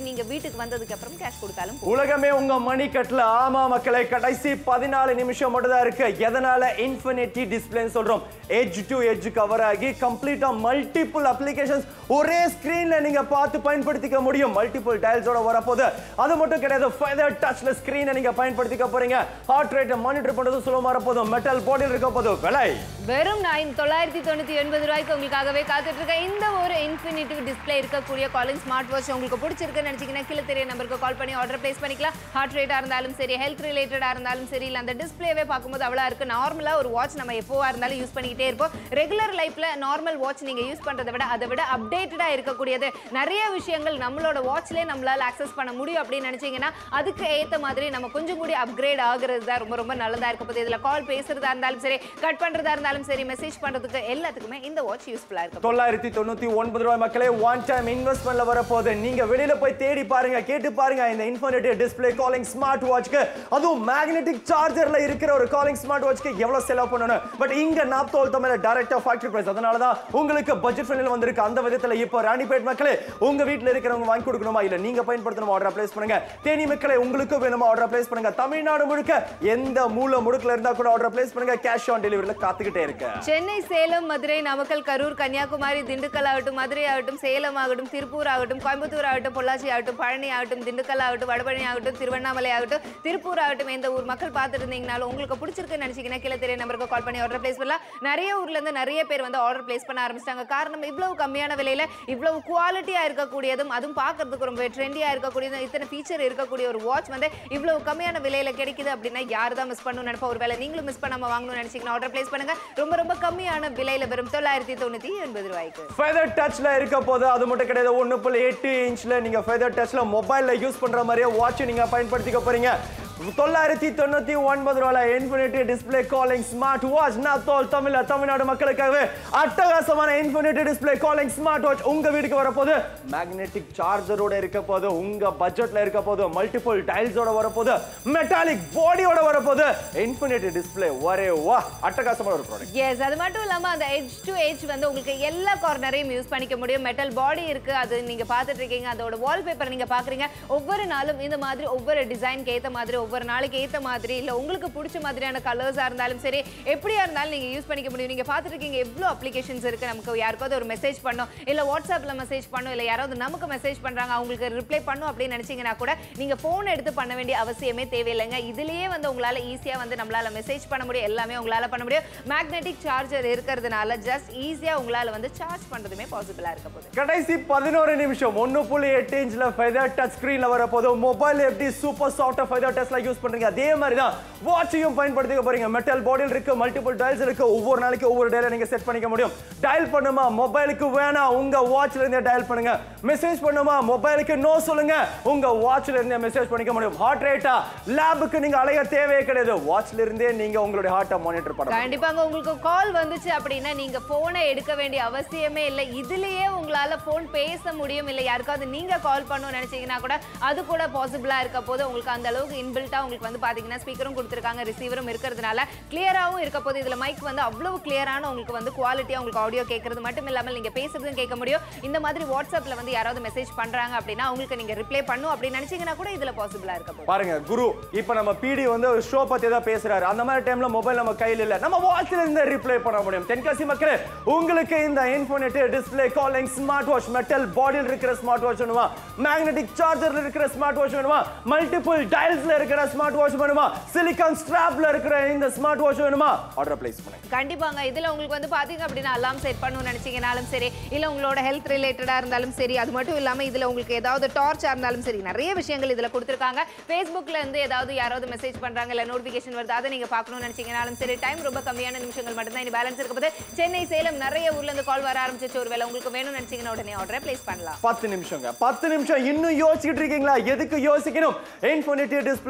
நீங்க வீட்டுக்கு வந்ததுக்கு அப்புறம் கேஷ் கொடுத்தாலும் போதும். உலகமே உங்க மணி கட்டல ஆமா மக்களை கடைசி பதினாலு நிமிஷம் மட்டும் தான் இருக்கு எதனால இன்ஃபினிட்டி டிஸ்பிளேன்னு சொல்றோம் எட்ஜ் டு எட்ஜ் கவர் ஆகி கம்ப்ளீட்டா மல்டிபிள் அப்ளிகேஷன்ஸ் ஒரே ஸ்கிரீன்ல நீங்க பார்த்து பயன்படுத்திக்க முடியும் மல்டிபிள் டயல்ஸோட வரப்போகுது அது மட்டும் கிடையாது ஃபெதர் டச்ல ஸ்கிரீனை நீங்க பயன்படுத்திக்க போறீங்க ஹார்ட் ரேட்டை மானிட்டர் பண்றது சுலபமா வரப்போதும் மெட்டல் பாடியில் இருக்க போதும் விலை வெறும் நைன் தொள்ளாயிரத்தி தொண்ணூத்தி ஒன்பது ரூபாய்க்கு உங்களுக்காகவே காத்துட்டு இருக்க இந்த ஒரு இன்ஃபினிட்டிவ் டிஸ்ப்ளே இருக்கக்கூடிய காலிங் ஸ்மார்ட் வாட்ச் உங்களுக்கு பிடிச்சிருக்குன்னு நினைச்சீங்கன்னா கீழே தெரிய நம்பருக்கு கால் பண்ணி ஆர்டர் பிளேஸ் பண்ணிக்கலாம் ஹார்ட் ரேட்டா இருந்தாலும் சரி ஹெல்த் ரிலேட்டடா இருந்தாலும் சரி இல்ல அந்த டிஸ்ப்ளேவே பார்க்கும்போது அவ்வளோ இருக்கு நார்மலா ஒரு வாட்ச் நம்ம எப்போவா இருந்தாலும் யூஸ் பண்ணிக்கிட்டே இருப்போம் ரெகுலர் லைஃப்ல நார்மல் வாட்ச் நீங்க யூஸ் பண்றதை விட அதை விட அப்டேட்டடா இருக்கக்கூடியது நிறைய விஷயங்கள் நம்மளோட வாட்ச்லேயே நம்மளால அக்சஸ் பண்ண முடியும் அப்படின்னு நினைச்சீங்கன்னா அதுக்கு ஏத்த மாதிரி நம்ம கொஞ்சம் கூடி அப்கிரேட் ஆகுறது தான் ரொம்ப ரொம்ப நல்லதா இருக்க போகுது இதுல கால் பேசுறதா இருந்தாலும் சரி கட் பண்றதா இருந்தாலும் சரி மெசேஜ் பண்றதுக்கு எல்லாத்துக்குமே இந்த வாட்ச் யூஸ்ஃபுல்லா இருக்கும் தொள்ளாயிரத்தி தொண்ணூத்தி ஒன்பது ரூபாய் மக்களே ஒன் டைம் இன்வெஸ்ட்மெண்ட்ல வரப்போகுது நீங்க வெளியில போய் தேடி பாருங்க கேட்டு பாருங்க இந்த இன்ஃபினிட்டி டிஸ்ப்ளே காலிங் ஸ்மார்ட் வாட்ச்க்கு அதுவும் மேக்னெட்டிக் சார்ஜர்ல இருக்கிற ஒரு காலிங் ஸ்மார்ட் வாட்ச்க்கு எவ்வளவு செலவு பண்ணணும் பட் இங்க நாப்தோல் தமிழ் டைரக்டா ஃபேக்டரி பிரைஸ் அதனால தான் உங்களுக்கு பட்ஜெட் ஃப்ரெண்ட்ல வந்திருக்கு அந்த விதத்துல இப்போ ராணிப்பேட் மக்களே உங்க வீட்ல இருக்கிறவங்க வாங்கி கொடுக்கணுமா இல்ல நீங்க பயன்படுத்தணுமா ஆர்டர் பிளேஸ் பண்ணுங்க தேனி மக்களே உங்களுக்கு வேணுமா ஆர்டர் பிளேஸ் பண்ணுங்க தமிழ்நாடு முழுக்க எந்த மூல முடுக்குல இருந்தா கூட ஆர்டர் பிளேஸ் பண்ணுங்க கேஷ் ஆன் டெலிவரியில காத்துக்கிட்டே இருக்கு சென்னை சேலம் மதுரை நாமக்கல் கரூர் கன்னியாகுமரி திண்டுக்கல் ஆகட்டும் மதுரை ஆகட்டும் சேலம் ஆகட்டும் திருப்பூர் ஆகட்டும் கோயம்புத்தூர் ஆகட்டும் பொள்ளாச்சி ஆகட்டும் பழனி ஆகட்டும் திண்டுக்கல் ஆகட்டும் வடபழனி ஆகட்டும் திருவண்ணாமலை ஆகட்டும் திருப்பூர் ஆகட்டும் எந்த ஊர் மக்கள் பார்த்துட்டு இருந்தீங்கனாலும் உங்களுக்கு பிடிச்சிருக்குன்னு நினைச்சீங்கன்னா கீழே தெரிய நம்பருக்கு கால் பண்ணி ஆர்டர் பிளேஸ் பண்ணலாம் நிறைய ஊர்ல இருந்து நிறைய பேர் வந்து ஆர்டர் பிளேஸ் பண்ண ஆரம்பிச்சிட்டாங்க காரணம் இவ்வளவு கம்மியான விலையில இவ்வளவு குவாலிட்டியா இருக்கக்கூடியதும் அதுவும் பார்க்கிறதுக்கு ரொம்ப ட்ரெண்டியா இருக்கக்கூடியதும் இத்தனை ஃபீச்சர் இருக்கக்கூடிய ஒரு வாட்ச் வந்து இவ்வளவு கம்மியான விலையில கிடைக்குது அப்படின்னா யார் தான் மிஸ் பண்ணணும்னு நினைப்பா ஒருவேளை நீங்களும் மிஸ் பண்ணாம வாங்கணும்னு நினைச்சீங்கன்னா ஆர்டர் பிளேஸ் பண்ணுங்க ரொம்ப ரொம்ப கம்மியான விலையில வெறும் தொள்ளாயிரத்தி தொண்ணூத்தி எண்பது ரூபாய்க்கு ஃபெதர் டச்ல இருக்க போது அது மட்டும் கிடையாது ஒன்று புள்ளி எட்டு இன்ச்ல நீங்க ஃபெதர் டச்ல மொபைல்ல யூஸ் பண்ற மாதிரியே வாட்ச் நீங்க பயன்படுத்திக்க போறீங்க தொள்ளாயிரத்தி தொண்ணூத்தி ஒன்பது ரூபாய் infinity display calling smart watch Naaptol தமிழ்ல தமிழ்நாடு மக்களுக்காகவே அட்டகாசமான infinity display calling smart watch உங்க வீட்டுக்கு வரப்போது மேக்னெட்டிக் சார்ஜரோட இருக்க போது உங்க பட்ஜெட்ல இருக்க போது மல்டிபிள் டைல்ஸோட வரப்போது மெட்டாலிக் பாடியோட வரப்போது இன்ஃபினிட்டி டிஸ்பிளே ஒரே வா அட்டகாசமான ஒரு ப்ராடக்ட் எஸ் அது மட்டும் இல்லாம அந்த எட்ஜ் டு எட்ஜ் வந்து உங்களுக்கு எல்லா கார்னரையும் யூஸ் பண்ணிக்க முடியும் மெட்டல் பாடி இருக்கு அது நீங்க பார்த்துட்டு இருக்கீங்க அதோட வால்பேப்பர் நீங்க பாக்குறீங்க ஒவ்வொரு நாளும் இந்த மாதிரி ஒவ்வொரு டிசைனுக்கு ஏத்த மாதிரி ஒவ்வொரு நாளைக்கு ஏத்த மாதிரி இல்ல உங்களுக்கு பிடிச்ச மாதிரியான கலர்ஸா இருந்தாலும் சரி எப்படியா இருந்தாலும் நீங்க யூஸ் பண்ணிக்க முடியும் நீங்க பார்த்துட்டு இருக்கீங்க எவ்வளவு அப்ளிகேஷன்ஸ் இருக்கு நமக்கு யாருக்காவது ஒரு மெசேஜ் பண்ணோம் இல்ல வாட்ஸ்அப்ல மெசேஜ் பண்ணோம் இல்ல யாராவது நமக்கு மெசேஜ் பண்றாங்க அவங்களுக்கு ரிப்ளை பண்ணும் அப்படின்னு நினைச்சீங்கன்னா கூட நீங்க போன் எடுத்து பண்ண வேண்டிய அவசியமே தேவையில்லைங்க இதுலயே வந்து உங்களால ஈஸியா வந்து நம்மளால மெசேஜ் பண்ண முடியும் எல்லாமே உங்களால பண்ண முடியும் மேக்னெட்டிக் சார்ஜர் இருக்கிறதுனால ஜஸ்ட் ஈஸியா உங்களால வந்து சார்ஜ் பண்றதுமே பாசிபிளா இருக்க போகுது கடைசி பதினோரு நிமிஷம் ஒன்னு புள்ளி எட்டு இன்ச்ல ஃபெதர் டச் ஸ்கிரீன்ல வரப்போது மொபைல் எப்படி சூப்பர் சாஃப்ட் ஃபெதர் டச்ல யூஸ் பண்றீங்க அதே மாதிரி தான் வாட்சையும் பயன்படுத்திக்க போறீங்க மெட்டல் பாடியில் இருக்கு மல்டிபிள் டயல்ஸ் இருக்கு ஒவ்வொரு நாளைக்கு ஒவ்வொரு டயலை நீங்க செட் பண்ணிக்க முடியும் டயல் பண்ணுமா மொபைலுக்கு வேணாம் உங்க வாட்ச்ல இருந்தே டயல் பண்ணுங்க மெசேஜ் பண்ணுமா மொபைலுக்கு நோ சொல்லுங்க உங்க வாட்ச்ல இருந்தே மெசேஜ் பண்ணிக்க முடியும் ஹார்ட் ரேட்டா லேபுக்கு நீங்க அலைய தேவையே கிடையாது வாட்ச்ல இருந்தே நீங்க உங்களுடைய ஹார்ட்டை மானிட்டர் பண்ணலாம் கண்டிப்பாங்க உங்களுக்கு கால் வந்துச்சு அப்படின்னா நீங்க போனை எடுக்க வேண்டிய அவசியமே இல்லை இதுலயே உங்களால போன் பேச முடியும் இல்லை யாருக்காவது நீங்க கால் பண்ணணும்னு நினைச்சீங்கன்னா கூட அது கூட பாசிபிளா இருக்க போது உங்களுக்கு அந்த அளவுக்கு இன்பில்ட்டா உங்களுக்கு வந்து பாத்தீங்கன்னா ஸ்பீக்கரும் கொடுத்துருக்காங்க ரிசீவரும் இருக்கிறதுனால கிளியராகவும் இருக்க போது இதுல மைக் வந்து அவ்வளவு கிளியரான உங்களுக்கு வந்து குவாலிட்டியா உங்களுக்கு ஆடியோ கேட்கறது மட்டும் இல்லாமல் நீங்க பேசுறதும் கேட்க முடியும் இந்த மாதிரி வாட்ஸ்அப்ல வந்து யாராவது மெசேஜ் பண்றாங்க அப்படின்னா அவங்களுக்கு நீங்க ரிப்ளை பண்ணும் அப்படின்னு நினைச்சீங்கன்னா கூட இதுல பாசிபிளா இருக்க போகுது பாருங்க குரு இப்ப நம்ம பிடி வந்து ஒரு ஷோ பத்தி தான் பேசுறாரு அந்த மாதிரி டைம்ல மொபைல் நம்ம கையில இல்ல நம்ம வாட்ச்ல இருந்து ரிப்ளை பண்ண முடியும் தென்காசி மக்களே உங்களுக்கு இந்த இன்ஃபோனேட் display calling smart watch metal பாடியில் இருக்கிற ஸ்மார்ட் வாட்ச் வேணுமா மேக்னெட்டிக் சார்ஜர்ல இருக்கிற ஸ்மார்ட் வாட்ச் வேணுமா மல்டிபிள் டயல்ஸ்ல இருக்கிற ஸ்மார்ட் வாட்ச் வேணுமா சிலிகான் ஸ்ட்ராப்ல இருக்கிற இந்த ஸ்மார்ட் வாட்ச் வேணுமா ஆர்டர் பிளேஸ் பண்ணுங்க கண்டிப்பாங்க இதுல உங்களுக்கு வந்து பாத்தீங்க அப்படின்னா அலாம் செட் பண்ணணும்னு நினைச்சீங்கனாலும் சரி இல்ல உங்களோட ஹெல்த் ரிலேட்டடா இருந்தாலும் சரி அது மட்டும் இல்லாம இதுல உங்களுக்கு ஏதாவது டார்ச்சா இருந்தாலும் சரி நிறைய விஷயங்கள் இதுல கொடுத்துருக்காங்க ஃபேஸ்புக்ல இருந்து ஏதாவது யாராவது மெசேஜ் பண்றாங்க இல்ல நோட்டிபிகேஷன் வருது அதை நீங்க பார்க்கணும்னு நினைச்சீங்கனாலும் சரி டைம் ரொம்ப கம்மியான நிமிஷங்கள் மட்டும் தான் இனி பேலன்ஸ் இருக்க போது சென்னை சேலம் நிறைய ஊர்ல இருந்து கால் வர ஆரம்பிச்சிச்சு ஒருவேளை உங்களுக்கு வேணும்னு நினைச்சீங்கன்னா உடனே ஆர்டரை பிளேஸ் பண்ணலாம் பத்து நிமிஷங்க பத்து நிமிஷம் இன்னும் யோசிச்சுட்டு இருக்கீங்களா எதுக்கு யோசிக்கணும் infinity display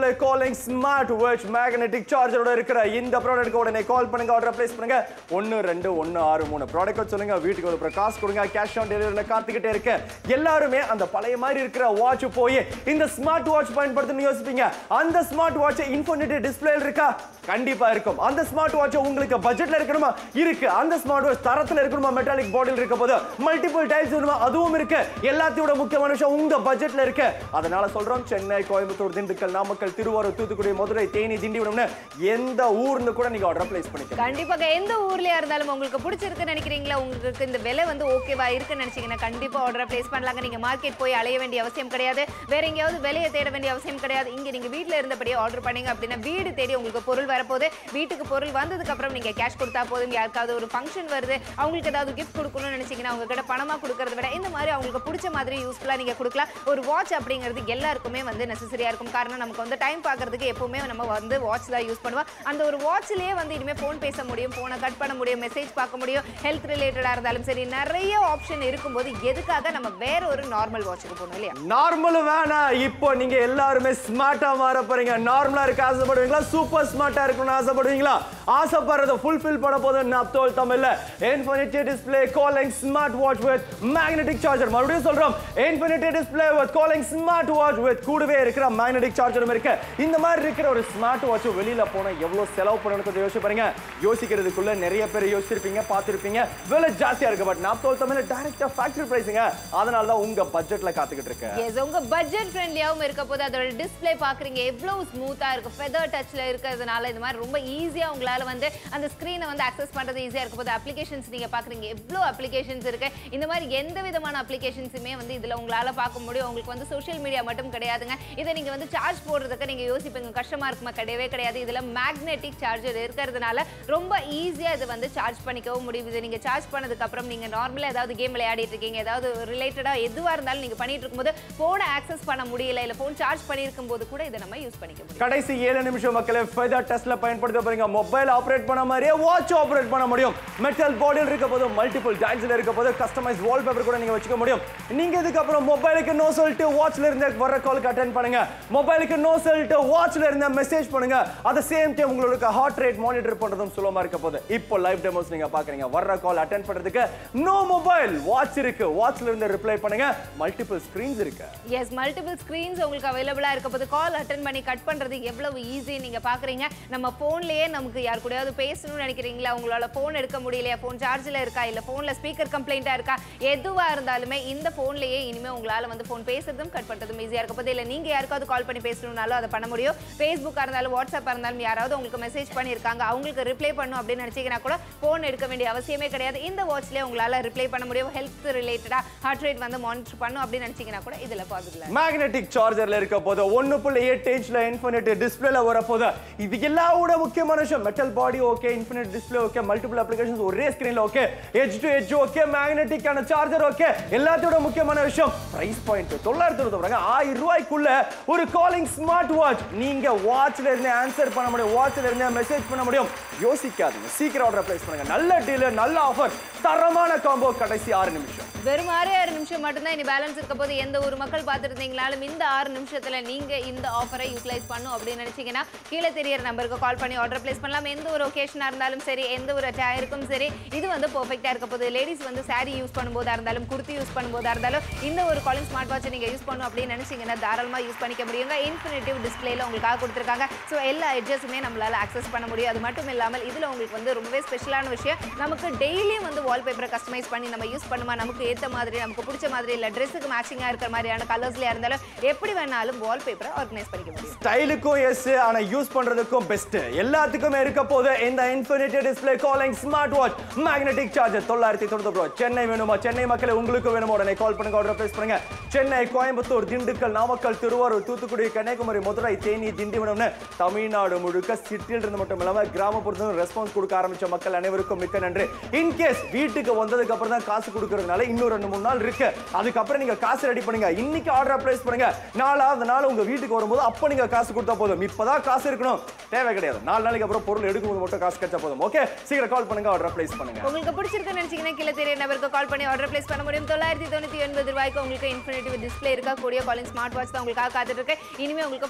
display calling smart watch magnetic சார்ஜரோட இருக்கிற இந்த ப்ராடக்ட் உடனே கால் பண்ணுங்க ஆர்டர் பிளேஸ் பண்ணுங்க ஒன்னு ரெண்டு ஒன்னு ஆறு மூணு ப்ராடக்ட் சொல்லுங்க வீட்டுக்கு ஒரு காசு கொடுங்க கேஷ் ஆன் டெலிவரியில காத்துக்கிட்டே இருக்கு எல்லாருமே அந்த பழைய மாதிரி இருக்கிற வாட்ச் போய் இந்த ஸ்மார்ட் வாட்ச் பயன்படுத்தணும்னு யோசிப்பீங்க அந்த ஸ்மார்ட் வாட்ச் இன்ஃபினிட்டி டிஸ்பிளே இருக்கா கண்டிப்பா இருக்கும் அந்த ஸ்மார்ட் வாட்ச் உங்களுக்கு பட்ஜெட்ல இருக்கணுமா இருக்கு அந்த ஸ்மார்ட் வாட்ச் தரத்துல இருக்கணுமா மெட்டாலிக் பாடியில் இருக்க போது மல்டிபிள் டைல்ஸ் வேணுமா அதுவும் இருக்கு எல்லாத்தையோட முக்கியமான விஷயம் உங்க பட்ஜெட்ல இருக்கு அதனால சொல்றோம் சென்னை கோயம்புத்தூர் திண்டுக்கல் நாமக்கல் திருவாரூர் தூத்துக்குடி மதுரை தேனி திண்டிவனம்னு எந்த ஊர்னு கூட நீங்க ஆர்டர் பிளேஸ் பண்ணிக்கலாம் கண்டிப்பாக எந்த ஊர்லயா இருந்தாலும் உங்களுக்கு பிடிச்சிருக்குன்னு நினைக்கிறீங்களா உங்களுக்கு இந்த விலை வந்து ஓகேவா இருக்குன்னு நினைச்சீங்கன்னா கண்டிப்பா ஆர்டர் பிளேஸ் பண்ணலாங்க நீங்க மார்க்கெட் போய் அலைய வேண்டிய அவசியம் கிடையாது வேற எங்கேயாவது விலையை தேட வேண்டிய அவசியம் கிடையாது இங்க நீங்க வீட்ல இருந்தபடியே ஆர்டர் பண்ணீங்க அப்படின்னா வீடு தேடி உங்களுக்கு பொருள் வரப்போகுது வீட்டுக்கு பொருள் வந்ததுக்கு அப்புறம் நீங்க கேஷ் கொடுத்தா போதும் யாருக்காவது ஒரு ஃபங்க்ஷன் வருது அவங்களுக்கு ஏதாவது கிஃப்ட் கொடுக்கணும்னு நினைச்சீங்கன்னா அவங்க கிட்ட பணமா கொடுக்கறத விட இந்த மாதிரி அவங்களுக்கு பிடிச்ச மாதிரி யூஸ்ஃபுல்லா நீங்க கொடுக்கலாம் ஒரு வாட்ச் அப்படிங்கிறது எல்லாருக்குமே வந்து நெசசரியா இருக்கும் காரணம் நமக்கு வந்து டைம் பார்க்கறதுக்கு எப்பவுமே நம்ம வந்து வாட்ச் தான் யூஸ் பண்ணுவோம் அந்த ஒரு வாட்ச்லயே வந்து இனிமே ஃபோன் பேச முடியும் ஃபோனை கட் பண்ண முடியும் மெசேஜ் பார்க்க முடியும் ஹெல்த் ரிலேட்டடா இருந்தாலும் சரி நிறைய ஆப்ஷன் இருக்கும்போது எதுக்காக நம்ம வேற ஒரு நார்மல் வாட்சுக்கு போகணும் இல்லையா நார்மலும் வேணாம் இப்போ நீங்க எல்லாருமே ஸ்மார்ட்டா மாற போறீங்க நார்மலா இருக்க ஆசைப்படுவீங்களா சூப்பர் ஸ்மார்ட்டா இருக்கணும்னு ஆசைப்படுவீங்களா ஆசைப்படுறத ஃபுல்ஃபில் பண்ண போதும் அப்தோல் தமிழ்ல infinity display calling smart watch with magnetic charger மறுபடியும் சொல்றோம் infinity display with calling smart watch with கூடவே இருக்கிற மேக்னெட்டிக் சார்ஜரும் இருக்கு இந்த மாதிரி இருக்கிற ஒரு ஸ்மார்ட் வாட்ச் வெளியில போனா எவ்வளவு செலவு பண்ணணும்னு கொஞ்சம் யோசிச்சு பாருங்க யோசிக்கிறதுக்குள்ள நிறைய பேர் யோசிச்சிருப்பீங்க பார்த்திருப்பீங்க விலை ஜாஸ்தியா இருக்கு பட் நாப்தோல் தமிழ்ல டைரக்டா ஃபேக்டரி பிரைஸுங்க அதனால தான் உங்க பட்ஜெட்ல காத்துக்கிட்டு இருக்கேன் எஸ் உங்க பட்ஜெட் ஃப்ரெண்ட்லியாவும் இருக்க போது அதோட டிஸ்ப்ளே பாக்குறீங்க எவ்வளவு ஸ்மூத்தா இருக்கு ஃபெதர் டச்ல இருக்கிறதுனால இந்த மாதிரி ரொம்ப ஈஸியா உங்களால வந்து அந்த ஸ்கிரீனை வந்து அக்சஸ் பண்றது ஈஸியா இருக்க போது அப்ளிகேஷன்ஸ் நீங்க பாக்குறீங்க எவ்வளவு அப்ளிகேஷன்ஸ் இருக்கு இந்த மாதிரி எந்த விதமான அப்ளிகேஷன்ஸுமே வந்து இதுல உங்களால பார்க்க முடியும் உங்களுக்கு வந்து சோஷியல் மீடியா மட்டும் கிடையாதுங்க இதை நீங்க வந்து சார்ஜ் போடுறதுக்கு நீங்க யோசிப்பீங்க கஷ்டமா இருக்குமா கிடையவே கிடையாது இதுல மேக்னெட்டிக் சார்ஜர் இருக்கிறதுனால ரொம்ப ஈஸியா இது வந்து சார்ஜ் பண்ணிக்கவும் முடியும் இது நீங்க சார்ஜ் பண்ணதுக்கு அப்புறம் நீங்க நார்மலா ஏதாவது கேம் விளையாடிட்டு இருக்கீங்க ஏதாவது ரிலேட்டடா எதுவா இருந்தாலும் நீங்க பண்ணிட்டு இருக்கும்போது போனை ஆக்சஸ் பண்ண முடியல இல்ல போன் சார்ஜ் பண்ணியிருக்கும் போது கூட இதை நம்ம யூஸ் பண்ணிக்க முடியும் கடைசி ஏழு நிமிஷம் மக்களை ஃபெதர் டெஸ்ட்ல பயன்படுத்த போறீங்க மொபைல் ஆபரேட் பண்ண மாதிரியே வாட்ச் ஆபரேட் பண்ண முடியும் மெட்டல் பாடியில் இருக்க போது மல்டிபிள் டைல்ஸ்ல இருக்க போது கஸ்டமைஸ் வால்பேப்பர் கூட நீங்க வச்சுக்க முடியும் நீங்க இதுக்கு அப்புறம் மொபைலுக்கு நோ சொல்லிட்டு வாட்ச்ல இருந்து வர காலுக்கு அட்டென்ட் பண்ணுங்க மொபைலுக்கு நோ சொல்லிட்டு வாட்ச்ல இருந்த மெசேஜ் பண்ணுங்க அட் சேம் டைம் உங்களுக்கு ஹார்ட் ரேட் மானிட்டர் பண்றதும் சுலமா இருக்க போது இப்போ லைவ் டெமோஸ் நீங்க பாக்குறீங்க வர்ற கால் அட்டென்ட் பண்றதுக்கு நோ மொபைல் வாட்ச் இருக்கு வாட்ச்ல இருந்து ரிப்ளை பண்ணுங்க மல்டிபிள் ஸ்கிரீன்ஸ் இருக்கு எஸ் மல்டிபிள் ஸ்க்ரீன்ஸ் உங்களுக்கு அவைலபிளா இருக்க போது கால் அட்டன் பண்ணி கட் பண்றது எவ்வளவு ஈஸி நீங்க பாக்குறீங்க நம்ம போன்லயே நமக்கு யார் கூடயாவது பேசணும்னு நினைக்கிறீங்களா உங்களால போன் எடுக்க முடியலையா போன் சார்ஜ்ல இருக்கா இல்ல போன்ல ஸ்பீக்கர் கம்ப்ளைண்டா இருக்கா எதுவா இருந்தாலுமே இந்த போன்லயே இனிமே உங்களால வந்து போன் பேசுறதும் கட் பண்றதும் ஈஸியா இருக்க போது இல்ல நீங்க யாருக்காவது கால் பண்ணி பேசணும்னாலும் அதை பண்ண முடியும் ஃபேஸ்புக்கா இருந்தாலும் வாட்ஸ்அப்பா இருந்தாலும் யாராவது உங்களுக்கு மெசேஜ் பண்ணியிருக்காங்க அவங்களுக்கு ரிப்ளை பண்ணும் அப்படின்னு நினைச்சீங்கன்னா கூட போன் எடுக்க வேண்டிய அவசியமே கிடையாது இந்த வாட்ச்லயே உங்களால ரிப்ளை பண்ண முடியும் ஹெல்த் ரிலேட்டடா ஹார்ட் ரேட் வந்து மானிட்டர் பண்ணும் அப்படின்னு நினைச்சீங்கன்னா கூட இதுல பாத்துக்கலாம் மேக்னெட்டிக் சார்ஜர்ல இருக்க போது ஒன்னு புள்ளி எட்டு இன்ச்ல இன்ஃபினிட்டி டிஸ்பிளேல வர போது இது எல்லாவோட முக்கியமான விஷயம் metal body okay infinite display okay multiple applications ஒரே ஸ்கிரீன்ல okay edge to edge okay மேக்னெட்டிக்கான சார்ஜர் ஓகே எல்லாத்தோட முக்கியமான விஷயம் பிரைஸ் பாயிண்ட் தொள்ளாயிரத்தி இருபது ஆயிரம் ரூபாய்க்குள்ள ஒரு காலிங் ஸ்மார்ட் வாட்ச் நீங்க வாட்ச்ல இருந்து ஆன்சர் பண்ண முடியும் வாட்ச்ல இருந்து மெசேஜ் பண்ண முடியும் யோசிக்காதீங்க சீக்கிரம் ஆர்டர் பிளேஸ் பண்ணுங்க நல்ல டீல் நல்ல ஆஃபர் தரமான காம்போ கடைசி ஆறு நிமிஷம் வெறும் ஆறு ஆறு நிமிஷம் மட்டும்தான் இனி பேலன்ஸ் இருக்க போது எந்த ஒரு மக்கள் பார்த்துட்டு இருந்தீங்களாலும் இந்த ஆறு நிமிஷத்துல நீங்க இந்த ஆஃபரை யூட்டிலைஸ் பண்ணும் அப்படின்னு நினைச்சீங்கன்னா கீழே தெரியற நம்பருக்கு கால் பண்ணி ஆர்டர் பிளேஸ் பண்ணலாம் எந்த ஒரு ஒகேஷனா இருந்தாலும் சரி எந்த ஒரு டயருக்கும் சரி இது வந்து பெர்ஃபெக்ட்டா இருக்க போது லேடிஸ் வந்து saree யூஸ் பண்ணும்போதா இருந்தாலும் குர்த்தி யூஸ் பண்ணும்போதா இருந்தாலும் இந்த ஒரு காலிங் ஸ்மார்ட் வாட்ச் நீங்க யூஸ் பண்ணணும் அப்படின்னு நினைச்சீங்கன்னா தாராளமா யூஸ் பண்ணிக்க முடியுங்க இன்ஃபினிட்டிவ் டிஸ்பிளேல உங்களுக்காக கொடுத்துருக்காங்க ஸோ எல்லா எட்ஜஸுமே நம்மளால அக்சஸ் பண்ண முடியும் அது மட்டும் இல்லாமல் இதுல உங்களுக்கு வந்து ரொம்பவே ஸ்பெஷலான விஷயம் நமக்கு டெய்லியும் வந்து வால்பேப்பரை கஸ்டமைஸ் பண்ணி நம்ம யூஸ் பண்ணுமா நமக்கு ஏத்த மாதிரி நமக்கு பிடிச்ச மாதிரி இல்ல ட்ரெஸ்ஸுக்கு மேட்சிங்கா இருக்கிற மாதிரியான கலர்ஸ்லயா இருந்தாலும் எப்படி வேணாலும் வால்பேப்பரை ஆர்கனைஸ் பண்ணிக்க முடியும் ஸ்டைலுக்கும் எஸ் ஆனா யூஸ் பண்றதுக்கும் பெஸ்ட் எல்லாத்துக்குமே இருக்க போது இந்த infinity display calling smart watch magnetic charger தொள்ளாயிரத்தி தொண்ணூத்தி ரூபாய் சென்னை வேணுமா சென்னை மக்களே உங்களுக்கு வேணுமா உடனே கால் பண்ணுங்க ஆர்டர் பிளேஸ் பண்ணுங்க சென்னை கோயம்புத்தூர் திண்டுக்கல் நாமக்கல் திருவாரூர் தூத்துக்குடி கன்னியாகுமரி மதுரை தேனி திண்டிவனம்னு தமிழ்நாடு முழுக்க சிட்டியில் இருந்து மட்டும் இல்லாம கிராமப்புறத்திலும் ரெஸ்பான்ஸ் கொடுக்க ஆரம்பிச்ச மக்கள் அனைவருக்கும் மிக்க நன்றி இன்கேஸ் வீட்டுக்கு வந்ததுக்கு அப்புறம் தான் காசு கொடுக்கறதுனால இன்னும் ரெண்டு மூணு நாள் இருக்கு அதுக்கப்புறம் நீங்க காசு ரெடி பண்ணுங்க இன்னைக்கு ஆர்டர் பிளேஸ் பண்ணுங்க நாலாவது நாள் உங்க வீட்டுக்கு வரும்போது அப்ப நீங்க காசு கொடுத்தா போதும் இப்பதான் காசு இருக்கணும் தேவை கிடையாது நாலு நாளைக்கு அப்புறம் பொருள் எடுக்கும்போது மட்டும் காசு கிடைச்சா போதும் ஓகே சீக்கிரம் கால் பண்ணுங்க ஆர்டர் பிளேஸ் பண்ணுங்க உங்களுக்கு பிடிச்சிருக்குன்னு நினைச்சீங்கன்னா கீழே தெரிய நபருக்கு கால் பண்ணி ஆர்டர் பிளேஸ் பண்ண முடியும் தொள்ளாயிரத்தி தொண்ணூத்தி ஒன்பது ரூபாய்க்கு உங்களுக்கு இன்ஃபினிட்டிவ் டிஸ்பிளே இருக்கக்கூடிய காலிங் ஸ்மார்ட் வாட்ச் தான் உங்களுக்காக காத்துட்டு இருக்கு இனிமே உங்களுக்கு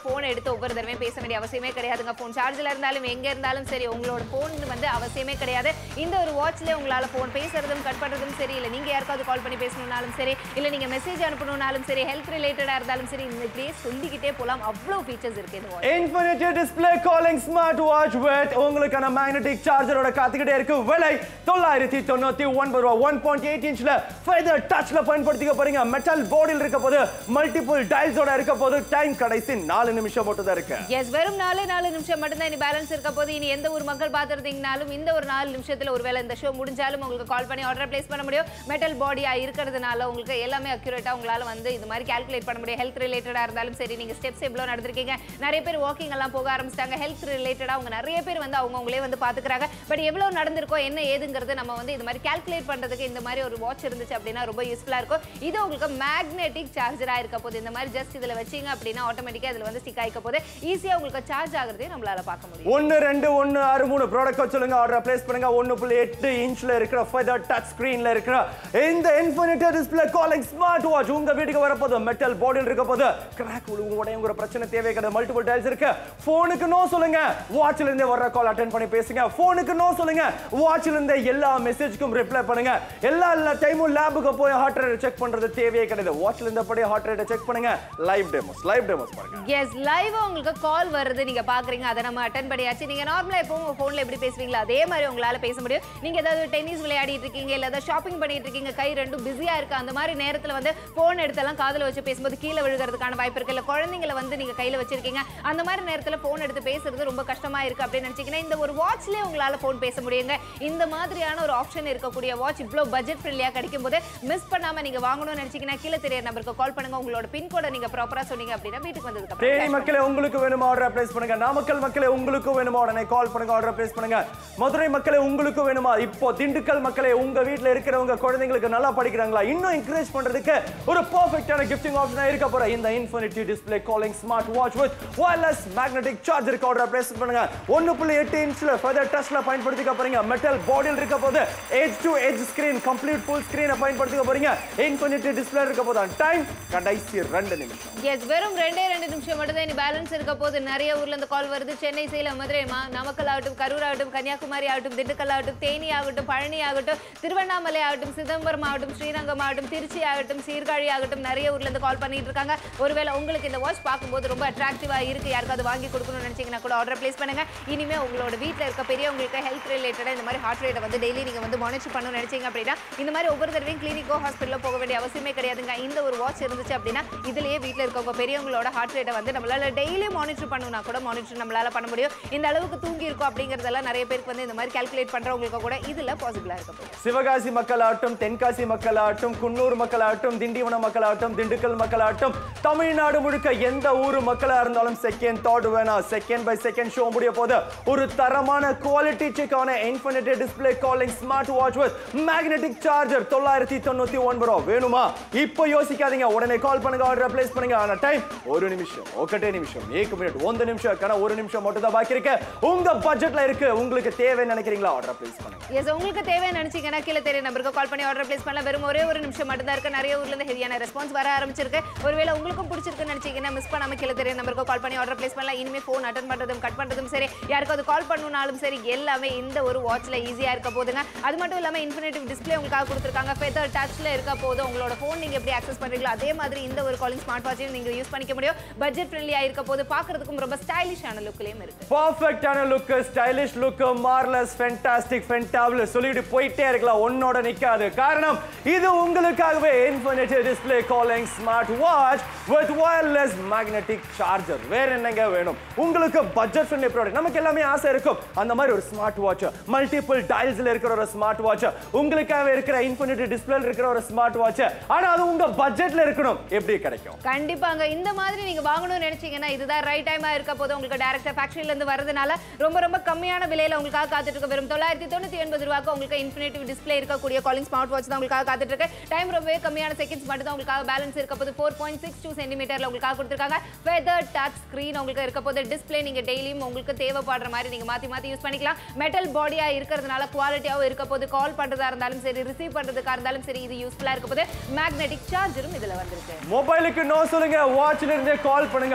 ஃபோன் எடுத்து ஒவ்வொரு தடவையும் பேச வேண்டிய அவசியமே கிடையாதுங்க ஃபோன் சார்ஜில் இருந்தாலும் எங்கே இருந்தாலும் சரி உங்களோட ஃபோன் வந்து அவசியமே கிடையாது இந்த ஒரு வாட்ச்லேயே உங்களால் ஃபோன் பேசுறதும் கட் பண்ணுறதும் சரி இல்லை நீங்கள் யாருக்காவது கால் பண்ணி பேசணும்னாலும் சரி இல்லை நீங்கள் மெசேஜ் அனுப்பணும்னாலும் சரி ஹெல்த் ரிலேட்டடாக இருந்தாலும் சரி இந்த இப்படியே சொல்லிக்கிட்டே போகலாம் அவ்வளோ ஃபீச்சர்ஸ் இருக்குது இந்த watch. Infinity display calling smart watch with உங்களுக்கான மேக்னெட்டிக் சார்ஜரோட காத்துக்கிட்டே இருக்கு விலை தொள்ளாயிரத்தி தொண்ணூத்தி ஒன்பது ரூபா ஒன் பாயிண்ட் எயிட் இன்ச்ல ஃபெதர் டச்ல பயன்படுத்திக்க போறீங்க மெட்டல் போர்டில் இருக்க போது மல்டிபிள் டைல்ஸோட இருக்க போது டைம் கடைசி நாலு நிமிஷம் மட்டும் தான் இருக்கு எஸ் வெறும் நாலே நாலு நிமிஷம் மட்டும்தான் இனி பேலன்ஸ் இருக்க போது இனி எந்த ஒரு மக்கள் பார்த்துருந்தீங்கனாலும் இந்த ஒரு நாலு நிமிஷத்துல ஒருவேளை இந்த ஷோ முடிஞ்சாலும் உங்களுக்கு கால் பண்ணி ஆர்டர் பிளேஸ் பண்ண முடியும் மெட்டல் பாடியா இருக்கிறதுனால உங்களுக்கு எல்லாமே அக்யூரேட்டா உங்களால வந்து இது மாதிரி கால்குலேட் பண்ண முடியும் ஹெல்த் ரிலேட்டடா இருந்தாலும் சரி நீங்க ஸ்டெப்ஸ் எவ்வளவு நடந்திருக்கீங்க நிறைய பேர் வாக்கிங் எல்லாம் போக ஆரம்பிச்சிட்டாங்க ஹெல்த் ரிலேட்டடா அவங்க நிறைய பேர் வந்து அவங்க அவங்களே வந்து பாத்துக்கிறாங்க பட் எவ்வளவு நடந்திருக்கோ என்ன ஏதுங்கிறது நம்ம வந்து இது மாதிரி கால்குலேட் பண்றதுக்கு இந்த மாதிரி ஒரு வாட்ச் இருந்துச்சு அப்படின்னா ரொம்ப யூஸ்ஃபுல்லா இருக்கும் இது உங்களுக்கு மேக்னெட்டிக் சார்ஜரா இருக்க போது இந்த மாதிரி ஜஸ்ட் இதுல வச்சீங்க அப்படின்னா ஆட்டோமேட்டிக்கா இதுல வந்து ஸ்டிக் ஆயிக்க போது ஈஸியா உங்களுக்கு சார்ஜ் ஆகுறதையும் நம்மளால பார்க்க முடியும் ஒன்னு ரெண்டு ஒன்னு ஆறு மூணு ப்ராடக்ட் சொல்லுங்க ஆர்டர் பிளேஸ் பண்ணுங்க ஒன்னு புள்ளி எட்டு இன்ச்ல இருக்கிற ஃபெதர் டச் ஸ்கிரீன்ல இருக்கிற இந்த infinity display calling smart watch உங்க வீட்டுக்கு வரப்போது மெட்டல் பாடியில் இருக்க போது கிராக் உடையங்கிற பிரச்சனை தேவை கிடையாது மல்டிபிள் டைல்ஸ் இருக்கு போனுக்கு நோ சொல்லுங்க வாட்ச்ல இருந்தே வர்ற கால் அட்டென்ட் பண்ணி பேசுங்க போனுக்கு நோ சொல்லுங்க வாட்ச்ல இருந்தே எல்லா மெசேஜ்க்கும் ரிப்ளை பண்ணுங்க எல்லா எல்லா டைமும் லேபுக்கு போய் ஹார்ட் ரேட் செக் பண்றது தேவையே கிடையாது வாட்ச்ல இருந்தபடியே ஹார்ட் ரேட்டை செக் பண்ணுங்க லைவ் டெமோஸ் லைவ் டெமோஸ் பாருங்க எஸ் லைவா உங்களுக்கு கால் வருது நீங்க பாக்குறீங்க அதை நம்ம அட்டன் பண்ணியாச்சு நீங்க நார்மலா எப்பவும் உங்க போன்ல எப்படி பேசுவீங்களோ அதே மாதிரி உங்களால பேச முடியும் நீங்க ஏதாவது டென்னிஸ் விளையாடிட்டு இருக்கீங்க இல்ல ஏதாவது ஷாப்பிங் பண்ணிட்டு இருக்கீங்க கை ரெண்டும் பிஸியா இருக்கு அந்த மாதிரி நேரத்துல வந்து போன் எடுத்தெல்லாம் காதுல வச்சு பேசும்போது கீழே விழுகிறதுக்கான வாய்ப்பு இருக்கு இல்ல குழந்தைங்களை வந்து நீங்க கையில வச்சிருக்கீங்க அந்த மாதிரி நேரத்துல போன் எடுத்து பேசுறது ரொம்ப கஷ்டமா இருக்கு அப்படின்னு நினைச்சீங்கன்னா இந்த ஒரு வாட்ச்லயே உங்களால போன் பேச முடியுங்க இந்த மாதிரியான ஒரு ஆப்ஷன் இருக்கக்கூடிய வாட்ச் இவ்வளோ பட்ஜெட் ஃப்ரெண்ட்லியா கிடைக்கும் போது மிஸ் பண்ணாம நீங்க வாங்கணும்னு நினைச்சீங்கன்னா கீழே தெரிய நம்பருக்கு கால் பண்ணுங்க உங்களோட பின்கோட நீங்க ப்ராப்பரா சொன்னீங்க அப்படின்னா வீட்டுக்கு வந்ததுக்கு அப்புறம் தேனி மக்களே உங்களுக்கு வேணுமா ஆர்டர் பிளேஸ் பண்ணுங்க நாமக்கல் மக்களே உங்களுக்கு வேணுமா உடனே கால் பண்ணுங்க ஆர்டர் பிளேஸ் பண்ணுங்க மதுரை மக்களே உங்களுக்கு வேணுமா இப்போ திண்டுக்கல் மக்களே உங்க வீட்ல இருக்கிறவங்க குழந்தைங்களுக்கு நல்லா படிக்கிறாங்களா இன்னும் என்கரேஜ் பண்றதுக்கு ஒரு பெர்ஃபெக்ட்டான கிஃப்டிங் ஆப்ஷனா இருக்க போற இந்த infinity display calling smart watch with wireless magnetic சார்ஜருக்கு ஆர்டர் பிளேஸ் பண்ணுங்க ஒன்னு புள்ளி எட்டு இன்ச்ல ஃபெதர் டச்ல பயன்படுத்திக்க போறீங்க மெட்டல் பாடியில் இருக்க போது edge to edge screen complete full ஸ்கிரீனை பயன்படுத்திக்க போறீங்க இன்ஃபினிட்டி டிஸ்ப்ளே இருக்க போது டைம் கடைசி ரெண்டு நிமிஷம் எஸ் வெறும் ரெண்டே ரெண்டு நிமிஷம் மட்டும் தான் இனி பேலன்ஸ் இருக்க போது நிறைய ஊர்ல இருந்து கால் வருது சென்னை சேலம் மதுரை மா நாமக்கல் ஆகட்டும் கரூர் ஆகட்டும் கன்னியாகுமரி ஆகட்டும் திண்டுக்கல் ஆகட்டும் தேனி ஆகட்டும் பழனி ஆகட்டும் திருவண்ணாமலை ஆகட்டும் சிதம்பரம் ஆகட்டும் ஸ்ரீரங்கம் ஆகட்டும் திருச்சி ஆகட்டும் சீர்காழி ஆகட்டும் நிறைய ஊர்ல இருந்து கால் பண்ணிட்டு இருக்காங்க ஒருவேளை உங்களுக்கு இந்த வாட்ச் பார்க்கும்போது ரொம்ப அட்ராக்டிவா இருக்கு யாருக்காவது வாங்கி கொடுக்கணும்னு நினைச்சீங்கன்னா கூட ஆர்டர் பிளேஸ் பண்ணுங்க இனிமே உங்களோட வீட்ல இருக்க பெரியவங்களுக்கு ஹெல்த் ரிலேட்டடா இந்த மாதிரி ஹார்ட் ரேட்டை வந்து டெய்லி நீங்க வந்து மானிட்டர் பண்ணணும்னு நினைச்சீங்க அப்படின்னா இந்த மாதிரி ஒவ்வொரு தடவையும் கிளினிக்கோ ஹாஸ்பிட்டலோ போக வேண்டிய அவசியமே கிடையாதுங்க இந்த ஒரு வாட்ச் இருந்துச்சு அப்படின்னா இதுலயே வீட்ல இருக்கவங்க பெரியவங்களோட ஹார்ட் ரேட்டை வந்து நம்மளால டெய்லி மானிட்டர் பண்ணணும்னா கூட மானிட்டர் நம்மளால பண்ண முடியும் இந்த அளவுக்கு தூங்கி இருக்கும் அப்படிங்கறதெல்லாம் நிறைய பேருக்கு வந்து இந்த மாதிரி கால்குலேட் பண்றவங்களுக்கு கூட இதுல பாசிபிளா இருக்க போகுது சிவகாசி மக்களாகட்டும் தென்காசி மக்களாகட்டும் குன்னூர் மக்களாகட்டும் திண்டிவனம் மக்களாகட்டும் திண்டுக்கல் மக்களாகட்டும் தமிழ்நாடு முழுக்க எந்த ஊர் மக்களா இருந்தாலும் செகண்ட் தாட் வேணா செகண்ட் பை செகண்ட் ஷோ முடிய போது ஒரு தரமான குவாலிட்டி செக்கான infinity display calling smart watch with magnetic charger தொள்ளாயிரத்தி தொண்ணூத்தி ஒன்பது ரூபா வேணுமா இப்போ யோசிக்காதீங்க உடனே கால் பண்ணுங்க ஆர்டர் பிளேஸ் பண்ணுங்க ஆனா டைம் ஒரு நிமிஷம் ஒக்கட்டே நிமிஷம் ஏக்கு மினிட் ಒಂದು நிமிஷம் கண ஒரு நிமிஷம் மட்டும் தான் பாக்கி இருக்கு உங்க பட்ஜெட்ல இருக்கு உங்களுக்கு தேவை நினைக்கிறீங்களா ஆர்டர் பிளேஸ் பண்ணுங்க எஸ் உங்களுக்கு தேவைன்னு நினைச்சீங்கன்னா கீழே தெரிய நம்பருக்கு கால் பண்ணி ஆர்டர் பிளேஸ் பண்ணலாம் வெறும் ஒரே ஒரு நிமிஷம் மட்டும் தான் இருக்கு நிறைய ஊர்ல இருந்து ஹெவியான ரெஸ்பான்ஸ் வர ஆரம்பிச்சிருக்கு ஒருவேளை உங்களுக்கும் பிடிச்சிருக்குன்னு நினைச்சீங்கன்னா மிஸ் பண்ணாம கீழே தெரிய நம்பருக்கு கால் பண்ணி ஆர்டர் பிளேஸ் பண்ணலாம் இனிமே ஃபோன் அட்டன் பண்றதும் கட் பண்றதும் சரி யாருக்காவது கால் பண்ணணும்னாலும் சரி எல்லாமே இந்த ஒரு வாட்ச்ல ஈஸியா இருக்க போதுங்க அது மட்டும் இல்லாம இன்ஃபினிட்டிவ் டிஸ்ப்ளே உங்களுக்காக கொடுத்துருக்காங்க ஃபெதர் டச்ல இருக்க போது உங்களோட ஃபோன் நீங்க எப்படி ஆக்சஸ் பண்றீங்களோ அதே மாதிரி இந்த ஒரு காலிங் ஸ்மார்ட் வாட்சையும் நீங்க யூஸ் பண்ணிக்க முடியும் பட்ஜெட் ஃப்ரெண்ட்லியா இருக்க போது பாக்குறதுக்கும் ரொம்ப ஸ்டைலிஷான லுக்லயும் இருக்கு பர்ஃபெக்டான லுக் ஸ்டைலிஷ் லுக் மார்லஸ் ஃபென்டாஸ்டிக் ஃபென்டாபிள் சொல்லிட்டு போயிட்டே இருக்கலாம் ஒன்னோட நிக்காது காரணம் இது உங்களுக்காகவே infinity display calling smart watch with wireless magnetic charger வேற என்னங்க வேணும் உங்களுக்கு பட்ஜெட் ஃப்ரெண்ட்லி ப்ராடக்ட் நமக்கு எல்லாமே ஆசை இருக்கும் அந்த மாதிரி ஒரு ஸ்மார்ட் வாட்ச் மல்டிபிள் டைல்ஸ்ல இருக்கிற ஒரு ஸ்மார்ட் வாட்ச் உங்களுக்காகவே இருக்கிற இன்ஃபினிட்டி டிஸ்ப்ளேல இருக்கிற ஒரு ஸ்மார்ட் வாட்ச் ஆனா அது உங்க பட்ஜெட்ல இருக்கணும் எப்படி கிடைக்கும் கண்டிப்பாங்க இந்த மாதிரி நீங்க வாங்கணும்னு நினைச்சீங்கன்னா இதுதான் ரைட் டைமா இருக்க போது உங்களுக்கு டைரக்டா ஃபேக்டரியில இருந்து வரதுனால ரொம்ப ரொம்ப கம்மியான விலையில உங்களுக்காக காத்துட்டு இருக்கு வெறும் தொள்ளாயிரத்தி தொண்ணூத்தி எண்பது ரூபாய்க்கு உங்களுக்கு இன்ஃபினிட்டிவ் டிஸ்ப்ளே இருக்கக்கூடிய காலிங் ஸ்மார்ட் வாட்ச் தான் உங்களுக்காக காத்துட்டு இருக்கு டைம் ரொம்பவே கம்மியான செகண்ட்ஸ் மட்டும் தான் உங்களுக்காக பேலன்ஸ் இருக்க போது ஃபோர் பாயிண்ட் சிக்ஸ் டூ சென்டிமீட்டர்ல உங்களுக்காக கொடுத்துருக்காங்க ஃபெதர் டச் ஸ்கிரீன் உங்களுக்கு இருக்க போது டிஸ்ப்ளே நீங்க டெய்லியும் உங்களுக்கு தேவைப்படுற மாதிரி நீங்க மாத்தி மாத்தி யூஸ் பண்ணிக்கலாம் மெட்டல் பாடியா இருக்கிறதுனால குவாலிட்டியாவும் இருக்க போது கால் பண்றதா இருந்தாலும் சரி ரிசீவ் பண்றதுக்கா இருந்தாலும் சரி இது யூஸ்ஃபுல்லா இருக்க போது மேக்னெட்டிக் சார்ஜரும் இதுல வந்திருக்கு மொபைலுக்கு நோ சொல்லுங்க வாட்ச்ல இருந்தே கால் பண்ணுங்க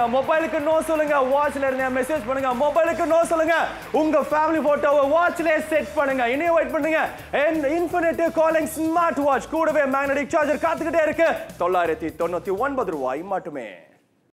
மொபைலுக்கு நோ சொல்லுங்க வாட்ச்ல இருந்த மெசேஜ் பண்ணுங்க மொபைலுக்கு நோ சொல்லுங்க உங்க ஃபேமிலி போட்டோவை வாட்ச்லயே செட் பண்ணுங்க இனியும் வெயிட் பண்ணுங்க இன்ஃபினிட்டி காலிங் ஸ்மார்ட் வாட்ச் கூடவே மேக்னெட்டிக் சார்ஜர் காத்துக்கிட்டே இருக்கு தொள்ளாயிரத்தி தொண்ணூத்தி ஒன்பது ரூபாய் மட்டுமே